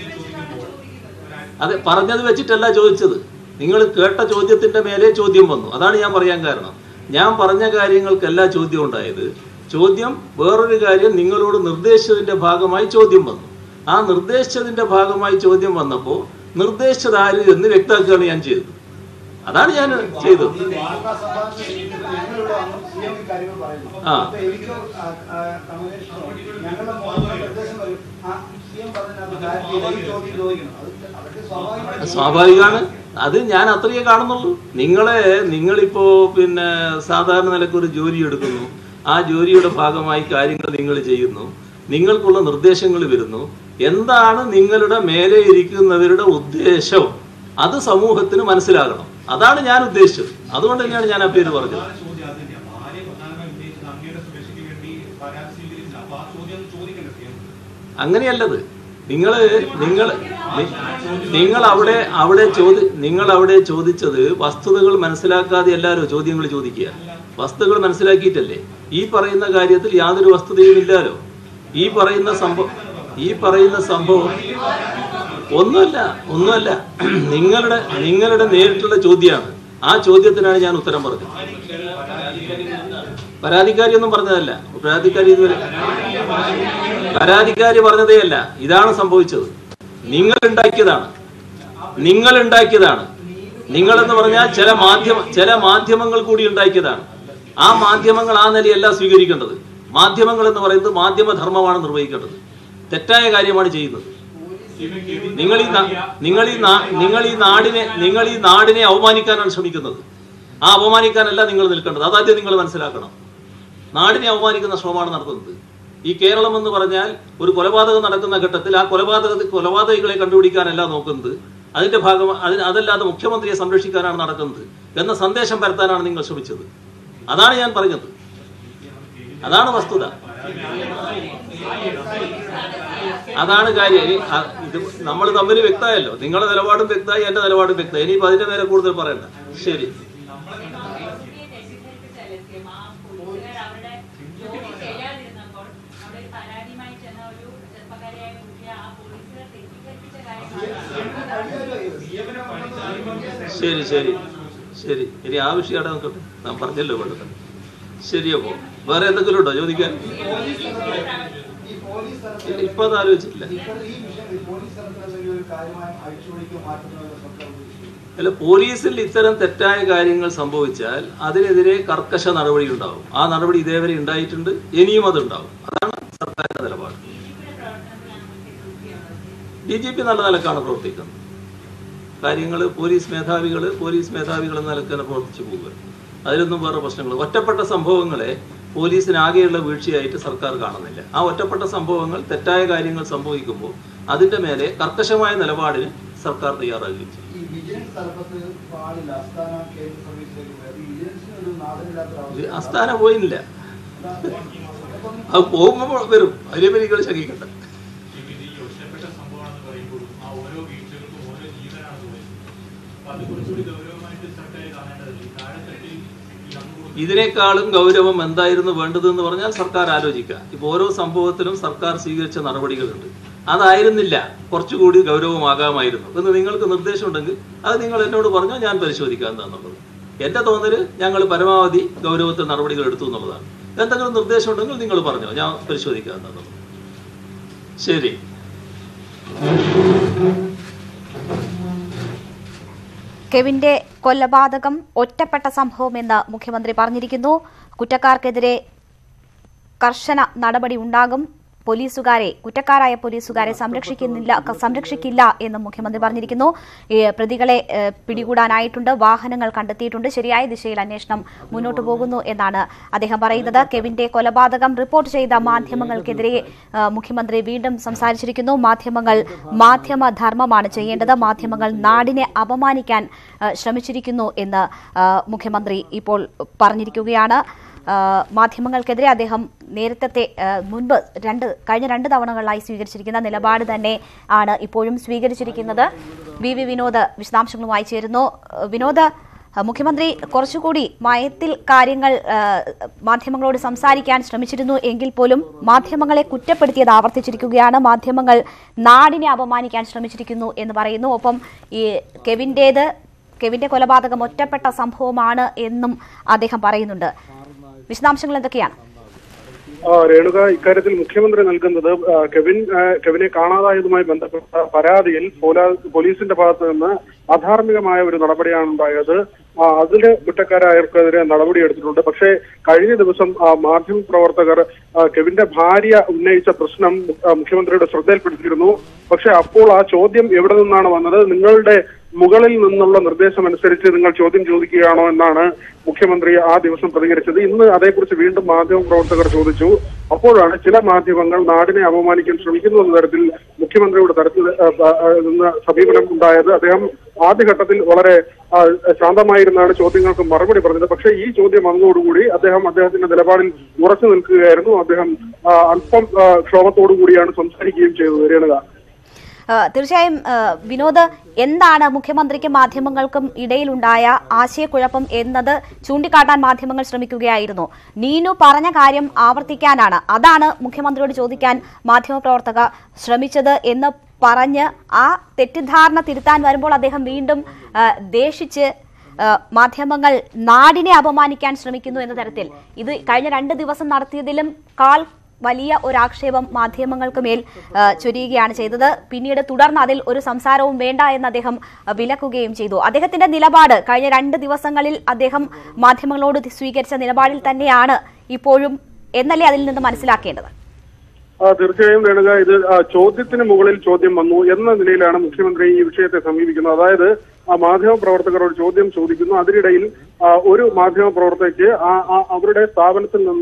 അതെ പറഞ്ഞത് വെച്ചിട്ടല്ല ചോദിച്ചത് നിങ്ങൾ കേട്ട ചോദ്യത്തിന്റെ മേലെ ചോദ്യം വന്നു അതാണ് ഞാൻ പറയാൻ കാരണം ഞാൻ പറഞ്ഞ കാര്യങ്ങൾക്കല്ല ചോദ്യം ഉണ്ടായത് ചോദ്യം വേറൊരു കാര്യം നിങ്ങളോട് നിർദ്ദേശിച്ചതിന്റെ ഭാഗമായി ചോദ്യം വന്നു ആ നിർദ്ദേശിച്ചതിന്റെ ഭാഗമായി ചോദ്യം വന്നപ്പോൾ നിർദ്ദേശിച്ചത് ആര് എന്ന് വ്യക്തമാക്കുകയാണ് ഞാൻ ചെയ്തത് അതാണ് ഞാൻ ചെയ്തത് ഈ വാർത്താ സമ്മേളനത്തിൽ ഞങ്ങളിവിടെ വന്ന് CM ഈ കാര്യങ്ങൾ പറയുന്നു. ആ. അപ്പൊ എനിക്കോ, ആ, ആ, കമലേഷിനോ ഞങ്ങളുടെ മോഹന നിർദ്ദേശം വരും. ആ, CM പറഞ്ഞതിനകത്ത് clarity ഇല്ല. ഈ ചോദ്യം ചോദിക്കണം. അത് അതൊക്കെ സ്വാഭാവികമായിട്ട് സ്വാഭാവികമാണ് അത് ഞാൻ അത്രയേ കാണുന്നുള്ളൂ നിങ്ങളെ നിങ്ങളിപ്പോ പിന്നെ സാധാരണ നിലക്ക് ഒരു ജോലി എടുക്കുന്നു ആ ജോലിയുടെ ഭാഗമായി കാര്യങ്ങൾ നിങ്ങൾ ചെയ്യുന്നു നിങ്ങൾക്കുള്ള നിർദ്ദേശങ്ങൾ വരുന്നു എന്താണ് നിങ്ങളുടെ മേലെ ഇരിക്കുന്നവരുടെ ഉദ്ദേശം അത് സമൂഹത്തിന് മനസ്സിലാകണം അതാണ് ഞാൻ ഉദ്ദേശിച്ചത് അതുകൊണ്ട് തന്നെയാണ് ഞാൻ ആ പേര് പറഞ്ഞത് പ്രധാന ചോദ്യം അത് തന്നെയാ. ഭാര്യ പ്രധാനമായി ഉന്നയിച്ചത് അങ്ങയുടെ സുരക്ഷയ്ക്ക് വേണ്ടി പരാതി സ്വീകരിച്ചില്ല അപ്പൊ ആ ചോദ്യം ഒന്ന് ചോദിക്കണ്ടേ ചെയ്യാൻ അങ്ങനെയല്ലത് നിങ്ങള് നിങ്ങൾ നി- നിങ്ങൾ അവിടെ അവിടെ ചോദി നിങ്ങൾ അവിടെ ചോദിച്ചത് വസ്തുതകൾ മനസ്സിലാക്കാതെ എല്ലാവരും ചോദ്യങ്ങൾ ചോദിക്കുക വസ്തുതകൾ മനസ്സിലാക്കിയിട്ടല്ലേ ഈ പറയുന്ന കാര്യത്തിൽ യാതൊരു വസ്തുതയും ഇല്ലാലോ ഈ പറയുന്ന സംഭവം ഈ പറയുന്ന സംഭവം ഒന്നുമല്ല ഒന്നുമല്ല നിങ്ങളുടെ നിങ്ങളുടെ നേരിട്ടുള്ള ചോദ്യമാണ് ആ ചോദ്യത്തിനാണ് ഞാൻ ഉത്തരം പറഞ്ഞത് പരാതിക്കാരി ഒന്നും പറഞ്ഞതല്ല പരാതിക്കാരി ഇതുവരെ പരാതിക്കാരി പറഞ്ഞതേ അല്ല ഇതാണ് സംഭവിച്ചത് നിങ്ങൾ ഉണ്ടാക്കിയതാണ് നിങ്ങൾ ഉണ്ടാക്കിയതാണ് നിങ്ങളെന്ന് പറഞ്ഞാൽ ചില മാധ്യമ ചില മാധ്യമങ്ങൾ കൂടി ഉണ്ടാക്കിയതാണ് ആ മാധ്യമങ്ങൾ ആ നിലയല്ല സ്വീകരിക്കേണ്ടത് മാധ്യമങ്ങൾ എന്ന് പറയുന്നത് മാധ്യമധർമ്മമാണ് നിർവഹിക്കേണ്ടത് തെറ്റായ കാര്യമാണ് ചെയ്യുന്നത് നിങ്ങൾ ഈ നാ- നിങ്ങൾ ഈ നാ- നിങ്ങൾ ഈ നാടിനെ നിങ്ങൾ ഈ നാടിനെ അവമാനിക്കാനാണ് ശ്രമിക്കുന്നത് ആ അപമാനിക്കാനല്ല നിങ്ങൾ നിൽക്കേണ്ടത് അതാദ്യം നിങ്ങൾ മനസ്സിലാക്കണം നാടിനെ അവമാനിക്കുന്ന ശ്രമമാണ് നടത്തുന്നത് ഈ കേരളം എന്ന് പറഞ്ഞാൽ ഒരു കൊലപാതകം നടക്കുന്ന ഘട്ടത്തിൽ ആ കൊലപാതകത്തിൽ കൊലപാതകികളെ കണ്ടുപിടിക്കാനല്ല നോക്കുന്നത് അതിന്റെ ഭാഗം അതിന് അതല്ലാതെ മുഖ്യമന്ത്രിയെ സംരക്ഷിക്കാനാണ് നടക്കുന്നത് എന്ന സന്ദേശം പരത്താനാണ് നിങ്ങൾ ശ്രമിച്ചത് അതാണ് ഞാൻ പറഞ്ഞത് അതാണ് വസ്തുത അതാണ് കാര്യം ഇനി അ- ഇത് നമ്മൾ തമ്മിൽ വ്യക്തമായല്ലോ നിങ്ങളുടെ നിലപാടും വ്യക്തമായി എന്റെ നിലപാടും വ്യക്തമായി ഇനിയിപ്പോ അതിന്റെ മേലെ കൂടുതൽ പറയണ്ട ശരി പോലീസിനെ തെറ്റിദ്ധരിപ്പിച്ചല്ലേ ആ പോലീസുകാർ അവരുടെ ജോലി ചെയ്യാതിരുന്നപ്പോൾ അവിടെ ഒരു പരാതിയുമായി ചെന്ന ഒരു ചെറുപ്പക്കാരിയായ കുട്ടിയെ ആ പോലീസുകാർ തെറ്റിദ്ധരിപ്പിച്ച കാര്യമാണ് ശരി ശരി ശരി ഇനി ആ വിഷയം അവിടെ നോക്കട്ടെ ഞാൻ പറഞ്ഞല്ലോ ഇവിടെ ശരി അപ്പോ വേറെ എന്തെങ്കിലും ഉണ്ടോ ചോദിക്കാൻ ഈ പോലീസ് തലത്തിൽ ഇല്ല, ഇപ്പൊ അത് ആലോചിച്ചില്ല ഇപ്പോൾ ഈ വിഷയം ഈ പോലീസ് തലത്തിൽ എന്തെങ്കിലും ഒരു കാര്യമായ അഴിച്ചുപണിക്കോ മാറ്റുന്നോ എന്ന് സർക്കാർ ഉദ്ദേശിക്കുന്നു അല്ല പോലീസിൽ ഇത്തരം തെറ്റായ കാര്യങ്ങൾ സംഭവിച്ചാൽ അതിനെതിരെ കർക്കശ നടപടി ഉണ്ടാവും ആ നടപടി ഇതേവരെ ഉണ്ടായിട്ടുണ്ട് ഇനിയും അത് ഉണ്ടാവും അതാണ് സർക്കാരിന്റെ നിലപാട് ഡി ജി പി നല്ല നിലക്കാണ് പ്രവർത്തിക്കുന്നത് കാര്യങ്ങൾ പോലീസ് മേധാവികൾ പോലീസ് മേധാവികൾ എന്ന നിലക്ക് തന്നെ പ്രവർത്തിച്ചു പോകുക അതിലൊന്നും വേറെ പ്രശ്നങ്ങൾ ഒറ്റപ്പെട്ട സംഭവങ്ങളെ പോലീസിനാകെയുള്ള വീഴ്ചയായിട്ട് സർക്കാർ കാണുന്നില്ല ആ ഒറ്റപ്പെട്ട സംഭവങ്ങൾ തെറ്റായ കാര്യങ്ങൾ സംഭവിക്കുമ്പോൾ അതിന്റെ മേലെ കർക്കശമായ നിലപാടിന് സർക്കാർ തയ്യാറാകുകയും ചെയ്യും ഈ വിജിലൻസ് തലപ്പത്ത് പാടില്ല അസ്ഥാന കേന്ദ്ര സർവീസിലേക്ക് പോയത് വിജിലൻസിന് ഒരു നാഥനില്ലാത്ത ഇത് അവസ്ഥ അസ്ഥാന പോയില്ല അത് പോകുമ്പോൾ വരും അതിനെ പറ്റി നിങ്ങൾ ശങ്കിക്കണ്ട ഇത് ഈ ഒറ്റപ്പെട്ട സംഭവമാണെന്ന് പറയുമ്പോഴും ആ ഓരോ വീഴ്ചകൾക്കും ഓരോ ജീവനാണ് പോയത് അപ്പൊ അത് കുറച്ചുകൂടി ഗൗരവമായിട്ട് സർക്കാർ കാണേണ്ടതല്ലേ ഈ താഴെത്തട്ടിൽ ഈ അന്ന് ഇതിനേക്കാളും ഗൗരവം എന്തായിരുന്നു വേണ്ടതെന്ന് പറഞ്ഞാൽ സർക്കാർ ആലോചിക്കുക ഇപ്പൊ ഓരോ സംഭവത്തിലും സർക്കാർ സ്വീകരിച്ച നടപടികളുണ്ട് അതായിരുന്നില്ല കുറച്ചുകൂടി ഗൗരവമാകാമായിരുന്നു എന്ന് നിങ്ങൾക്ക് നിർദ്ദേശമുണ്ടെങ്കിൽ അത് നിങ്ങൾ എന്നോട് പറഞ്ഞാൽ ഞാൻ പരിശോധിക്കാം എന്താണെന്നുള്ളത് എന്റെ തോന്നല് ഞങ്ങൾ പരമാവധി ഗൗരവത്തിൽ നടപടികൾ എടുത്തു എന്നുള്ളതാണ് എന്തെങ്കിലും നിർദ്ദേശം ഉണ്ടെങ്കിൽ നിങ്ങൾ പറഞ്ഞോ ഞാൻ പരിശോധിക്കാം എന്താണെന്നുള്ളത് ശരി കെവിന്റെ കൊലപാതകം ഒറ്റപ്പെട്ട സംഭവമെന്ന് മുഖ്യമന്ത്രി പറഞ്ഞിരിക്കുന്നു കുറ്റക്കാർക്കെതിരെ കർശന നടപടി ഉണ്ടാകും പോലീസുകാരെ കുറ്റക്കാരായ പോലീസുകാരെ സംരക്ഷിക്കുന്നില്ല സംരക്ഷിക്കില്ല എന്നും മുഖ്യമന്ത്രി പറഞ്ഞിരിക്കുന്നു ഈ പ്രതികളെ ഏഹ്, പിടികൂടാനായിട്ടുണ്ട് വാഹനങ്ങൾ കണ്ടെത്തിയിട്ടുണ്ട് ശരിയായ ദിശയിൽ അന്വേഷണം മുന്നോട്ട് പോകുന്നു എന്നാണ് അദ്ദേഹം പറയുന്നത് കെവിന്റെ കൊലപാതകം റിപ്പോർട്ട് ചെയ്ത മാധ്യമങ്ങൾക്കെതിരെ ഏഹ്, മുഖ്യമന്ത്രി വീണ്ടും സംസാരിച്ചിരിക്കുന്നു മാധ്യമങ്ങൾ മാധ്യമധർമ്മമാണ് ചെയ്യേണ്ടത് മാധ്യമങ്ങൾ നാടിനെ അപമാനിക്കാൻ ഏഹ്, ശ്രമിച്ചിരിക്കുന്നു എന്ന് ഏഹ്, മുഖ്യമന്ത്രി ഇപ്പോൾ പറഞ്ഞിരിക്കുകയാണ് ആഹ് മാധ്യമങ്ങൾക്കെതിരെ അദ്ദേഹം നേരത്തെ ആഹ് മുൻപ് രണ്ട് കഴിഞ്ഞ രണ്ട് തവണകളിലായി സ്വീകരിച്ചിരിക്കുന്ന നിലപാട് തന്നെ ആണ് ഇപ്പോഴും സ്വീകരിച്ചിരിക്കുന്നത് വി വി വിനോദ് വിശദാംശങ്ങളുമായി ചേരുന്നു ആഹ് വിനോദ് ആഹ് മുഖ്യമന്ത്രി കുറച്ചുകൂടി മയത്തിൽ കാര്യങ്ങൾ ആഹ് മാധ്യമങ്ങളോട് സംസാരിക്കാൻ ശ്രമിച്ചിരുന്നു എങ്കിൽ പോലും മാധ്യമങ്ങളെ കുറ്റപ്പെടുത്തിയത് ആവർത്തിച്ചിരിക്കുകയാണ് മാധ്യമങ്ങൾ നാടിനെ അപമാനിക്കാൻ ശ്രമിച്ചിരിക്കുന്നു എന്ന് പറയുന്നു ഒപ്പം ഈ കെവിൻ്റേത് കെവിന്റെ കൊലപാതകം ഒറ്റപ്പെട്ട സംഭവമാണ് എന്നും അദ്ദേഹം പറയുന്നുണ്ട് വിശദാംശങ്ങൾ എന്തൊക്കെയാണ് ആ, രേണുക ഇക്കാര്യത്തിൽ മുഖ്യമന്ത്രി നൽകുന്നത് ആ, കെവിൻ ആ, കെവിനെ കാണാതായതുമായി ബന്ധപ്പെട്ട പരാതിയിൽ പോലാ- പോലീസിന്റെ ഭാഗത്ത് നിന്ന് അധാർമികമായ ഒരു നടപടിയാണ് ഉണ്ടായത് ആ, അതില് കുറ്റക്കാരായവർക്കെതിരെ നടപടിയെടുത്തിട്ടുണ്ട് പക്ഷേ കഴിഞ്ഞ ദിവസം ആ, മാധ്യമ പ്രവർത്തകർ ആ, കെവിന്റെ ഭാര്യ ഉന്നയിച്ച പ്രശ്നം ആ, മുഖ്യമന്ത്രിയുടെ ശ്രദ്ധയിൽപ്പെടുത്തിയിരുന്നു പക്ഷെ അപ്പോൾ ആ ചോദ്യം എവിടെ നിന്നാണ് വന്നത് നിങ്ങളുടെ മുകളിൽ നിന്നുള്ള നിർദ്ദേശം അനുസരിച്ച് നിങ്ങൾ ചോദ്യം ചോദിക്കുകയാണോ എന്നാണ് മുഖ്യമന്ത്രി ആ ദിവസം പ്രതികരിച്ചത് ഇന്ന് അതേക്കുറിച്ച് വീണ്ടും മാധ്യമ പ്രവർത്തകർ ചോദിച്ചു അപ്പോഴാണ് ചില മാധ്യമങ്ങൾ നാടിനെ അപമാനിക്കാൻ ശ്രമിക്കുന്നു എന്ന തരത്തിൽ മുഖ്യമന്ത്രിയുടെ തരത്തിൽ ആ, ആ, നിന്ന് സമീപനം ഉണ്ടായത് അദ്ദേഹം ആദ്യഘട്ടത്തിൽ വളരെ ആ, ശാന്തമായിരുന്നാണ് ചോദ്യങ്ങൾക്ക് മറുപടി പറഞ്ഞത് പക്ഷേ ഈ ചോദ്യം വന്നതോടുകൂടി അദ്ദേഹം അദ്ദേഹത്തിന്റെ നിലപാടിൽ ഉറച്ചു നിൽക്കുകയായിരുന്നു അദ്ദേഹം ആ, അല്പം ആ, ക്ഷോഭത്തോടു കൂടിയാണ് സംസാരിക്കുകയും ചെയ്തത് രേണുക ആ, തീർച്ചയായും ആ, വിനോദ് എന്താണ് മുഖ്യമന്ത്രിക്കും മാധ്യമങ്ങൾക്കും ഇടയിലുണ്ടായ ആശയക്കുഴപ്പം എന്നത് ചൂണ്ടിക്കാട്ടാൻ മാധ്യമങ്ങൾ ശ്രമിക്കുകയായിരുന്നു നീനു പറഞ്ഞ കാര്യം ആവർത്തിക്കാനാണ് അതാണ് മുഖ്യമന്ത്രിയോട് ചോദിക്കാൻ മാധ്യമപ്രവർത്തക ശ്രമിച്ചത് എന്ന് പറഞ്ഞ് ആ തെറ്റിദ്ധാരണ തിരുത്താൻ വരുമ്പോൾ അദ്ദേഹം വീണ്ടും ആ, ദേഷിച്ച് ആ, മാധ്യമങ്ങൾ നാടിനെ അപമാനിക്കാൻ ശ്രമിക്കുന്നു എന്ന തരത്തിൽ ഇത് കഴിഞ്ഞ രണ്ട് ദിവസം നടത്തിയതിലും കാൽ വലിയ ഒരു ആക്ഷേപം മാധ്യമങ്ങൾക്ക് മേൽ ആ, ചൊരിയുകയാണ് ചെയ്തത് പിന്നീട് തുടർന്ന് അതിൽ ഒരു സംസാരവും വേണ്ട എന്ന് അദ്ദേഹം ആ, വിലക്കുകയും ചെയ്തു അദ്ദേഹത്തിന്റെ നിലപാട് കഴിഞ്ഞ രണ്ട് ദിവസങ്ങളിൽ അദ്ദേഹം മാധ്യമങ്ങളോട് സ്വീകരിച്ച നിലപാടിൽ തന്നെയാണ് ഇപ്പോഴും എന്നല്ലേ അതിൽ നിന്ന് മനസ്സിലാക്കേണ്ടത് ആ, തീർച്ചയായും രേണുക ഇത് ആ, ചോദ്യത്തിന് മുകളിൽ ചോദ്യം വന്നു എന്ന നിലയിലാണ് മുഖ്യമന്ത്രി ഈ വിഷയത്തെ സമീപിക്കുന്നത് അതായത് ആ മാധ്യമ പ്രവർത്തകരോട് ചോദ്യം ചോദിക്കുന്നു അതിനിടയിൽ ആ, ഒരു മാധ്യമ പ്രവർത്തകയ്ക്ക് ആ- ആ- അവരുടെ സ്ഥാപനത്തിൽ നിന്ന്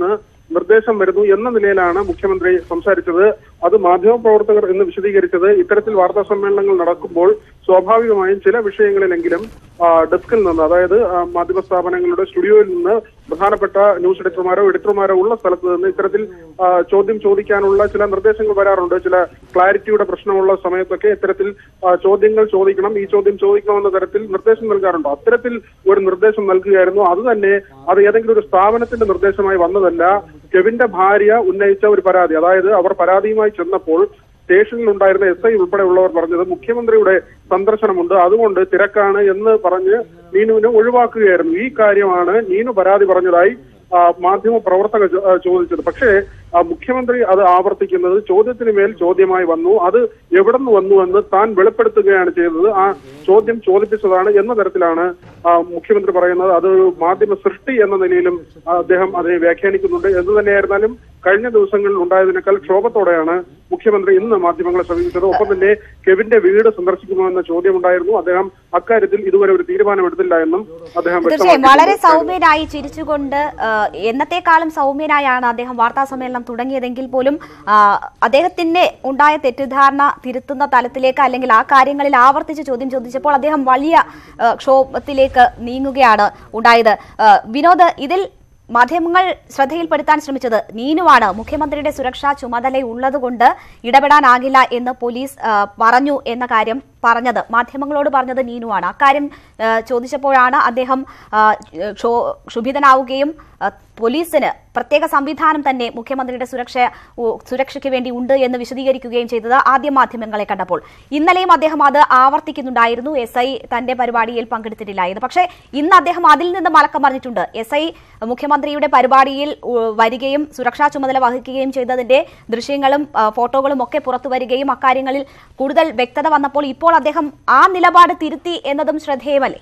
നിർദ്ദേശം വരുന്നു എന്ന നിലയിലാണ് മുഖ്യമന്ത്രി സംസാരിച്ചത് അത് മാധ്യമപ്രവർത്തകർ എന്ന് വിശദീകരിച്ചത് ഇത്തരത്തിൽ വാർത്താ സമ്മേളനങ്ങൾ നടക്കുമ്പോൾ സ്വാഭാവികമായും ചില വിഷയങ്ങളിലെങ്കിലും ആ, ഡെസ്കിൽ നിന്ന് അതായത് ആ, മാധ്യമ സ്ഥാപനങ്ങളുടെ സ്റ്റുഡിയോയിൽ നിന്ന് പ്രധാനപ്പെട്ട ന്യൂസ് എഡിറ്റർമാരോ എഡിറ്റർമാരോ ഉള്ള സ്ഥലത്ത് നിന്ന് ഇത്തരത്തിൽ ആ, ചോദ്യം ചോദിക്കാനുള്ള ചില നിർദ്ദേശങ്ങൾ വരാറുണ്ട് ചില ക്ലാരിറ്റിയുടെ പ്രശ്നമുള്ള സമയത്തൊക്കെ ഇത്തരത്തിൽ ആ, ചോദ്യങ്ങൾ ചോദിക്കണം ഈ ചോദ്യം ചോദിക്കണമെന്ന തരത്തിൽ നിർദ്ദേശം നൽകാറുണ്ട് അത്തരത്തിൽ ഒരു നിർദ്ദേശം നൽകുകയായിരുന്നു അത് തന്നെ അത് ഏതെങ്കിലും ഒരു സ്ഥാപനത്തിന്റെ നിർദ്ദേശമായി വന്നതല്ല കെവിന്റെ ഭാര്യ ഉന്നയിച്ച ഒരു പരാതി അതായത് അവർ പരാതിയുമായി ചെന്നപ്പോൾ സ്റ്റേഷനിൽ ഉണ്ടായിരുന്ന എസ് ഐ ഉൾപ്പെടെയുള്ളവർ പറഞ്ഞത് മുഖ്യമന്ത്രിയുടെ സന്ദർശനമുണ്ട് അതുകൊണ്ട് തിരക്കാണ് എന്ന് പറഞ്ഞ് നീനുവിനെ ഒഴിവാക്കുകയായിരുന്നു ഈ കാര്യമാണ് നീനു പരാതി പറഞ്ഞതായി ആ, മാധ്യമ പ്രവർത്തക ചോ- ആ, ചോദിച്ചത് പക്ഷേ ആ, മുഖ്യമന്ത്രി അത് ആവർത്തിക്കുന്നത് ചോദ്യത്തിന് മേൽ ചോദ്യമായി വന്നു അത് എവിടെ നിന്ന് വന്നു എന്ന് താൻ വെളിപ്പെടുത്തുകയാണ് ചെയ്തത് ആ ചോദ്യം ചോദിപ്പിച്ചതാണ് എന്ന തരത്തിലാണ് ആ, മുഖ്യമന്ത്രി പറയുന്നത് അതൊരു മാധ്യമ സൃഷ്ടി എന്ന നിലയിലും ആ, അദ്ദേഹം അതിനെ വ്യാഖ്യാനിക്കുന്നുണ്ട് എന്ന് തന്നെയായിരുന്നാലും കഴിഞ്ഞ ദിവസങ്ങളിൽ ഉണ്ടായതിനേക്കാൾ ക്ഷോഭത്തോടെയാണ് മുഖ്യമന്ത്രി ഇന്ന് മാധ്യമങ്ങളെ സമീപിച്ചത് ഒപ്പം തന്നെ കെവിന്റെ വീട് സന്ദർശിക്കുമോ എന്ന ചോദ്യമുണ്ടായിരുന്നു അദ്ദേഹം അക്കാര്യത്തിൽ ഇതുവരെ ഒരു തീരുമാനമെടുത്തില്ല എന്നും അദ്ദേഹം തീർച്ചയായും വളരെ വ്യക്തമാക്കിയിട്ടുണ്ട്. സൗമ്യനായി ചിരിച്ചുകൊണ്ട് ആ, എന്നത്തെക്കാളും സൗമ്യനായാണ് അദ്ദേഹം വാർത്താ സമ്മേളനം തുടങ്ങിയതെങ്കിൽ പോലും ആ, അദ്ദേഹത്തിന് ഉണ്ടായ തെറ്റിദ്ധാരണ തിരുത്തുന്ന തലത്തിലേക്ക് അല്ലെങ്കിൽ ആ കാര്യങ്ങളിൽ ആവർത്തിച്ച് ചോദ്യം ചോദിച്ചപ്പോൾ അദ്ദേഹം വലിയ ആ, ക്ഷോഭത്തിലേക്ക് നീങ്ങുകയാണ് ഉണ്ടായത് ആ, വിനോദ് ഇതിൽ മാധ്യമങ്ങൾ ശ്രദ്ധയിൽപ്പെടുത്താൻ ശ്രമിച്ചത് നീനുവാണ് മുഖ്യമന്ത്രിയുടെ സുരക്ഷാ ചുമതലയുള്ളതുകൊണ്ട് ഇടപെടാനാകില്ല എന്ന് പോലീസ് ആ, പറഞ്ഞു എന്ന കാര്യം പറഞ്ഞത് മാധ്യമങ്ങളോട് പറഞ്ഞത് നീനുവാണ് അക്കാര്യം ആ, ചോദിച്ചപ്പോഴാണ് അദ്ദേഹം ആ, ക്ഷോ- ക്ഷുഭിതനാവുകയും ആ, പോലീസിന് പ്രത്യേക സംവിധാനം തന്നെ മുഖ്യമന്ത്രിയുടെ സുരക്ഷ ഉ- സുരക്ഷയ്ക്ക് വേണ്ടി ഉണ്ട് എന്ന് വിശദീകരിക്കുകയും ചെയ്തത് ആദ്യ മാധ്യമങ്ങളെ കണ്ടപ്പോൾ ഇന്നലെയും അദ്ദേഹം അത് ആവർത്തിക്കുന്നുണ്ടായിരുന്നു എസ് ഐ തന്റെ പരിപാടിയിൽ പങ്കെടുത്തിട്ടില്ല എന്ന് പക്ഷേ ഇന്ന് അദ്ദേഹം അതിൽ നിന്ന് മലക്കം പറഞ്ഞിട്ടുണ്ട് എസ് ഐ മുഖ്യമന്ത്രിയുടെ പരിപാടിയിൽ ഉ, വരികയും സുരക്ഷാ ചുമതല വഹിക്കുകയും ചെയ്തതിന്റെ ദൃശ്യങ്ങളും ആ, ഫോട്ടോകളും ഒക്കെ പുറത്തു വരികയും അക്കാര്യങ്ങളിൽ കൂടുതൽ വ്യക്തത വന്നപ്പോൾ ഇപ്പോൾ അദ്ദേഹം ആ നിലപാട് തിരുത്തി എന്നതും ശ്രദ്ധേയമല്ലേ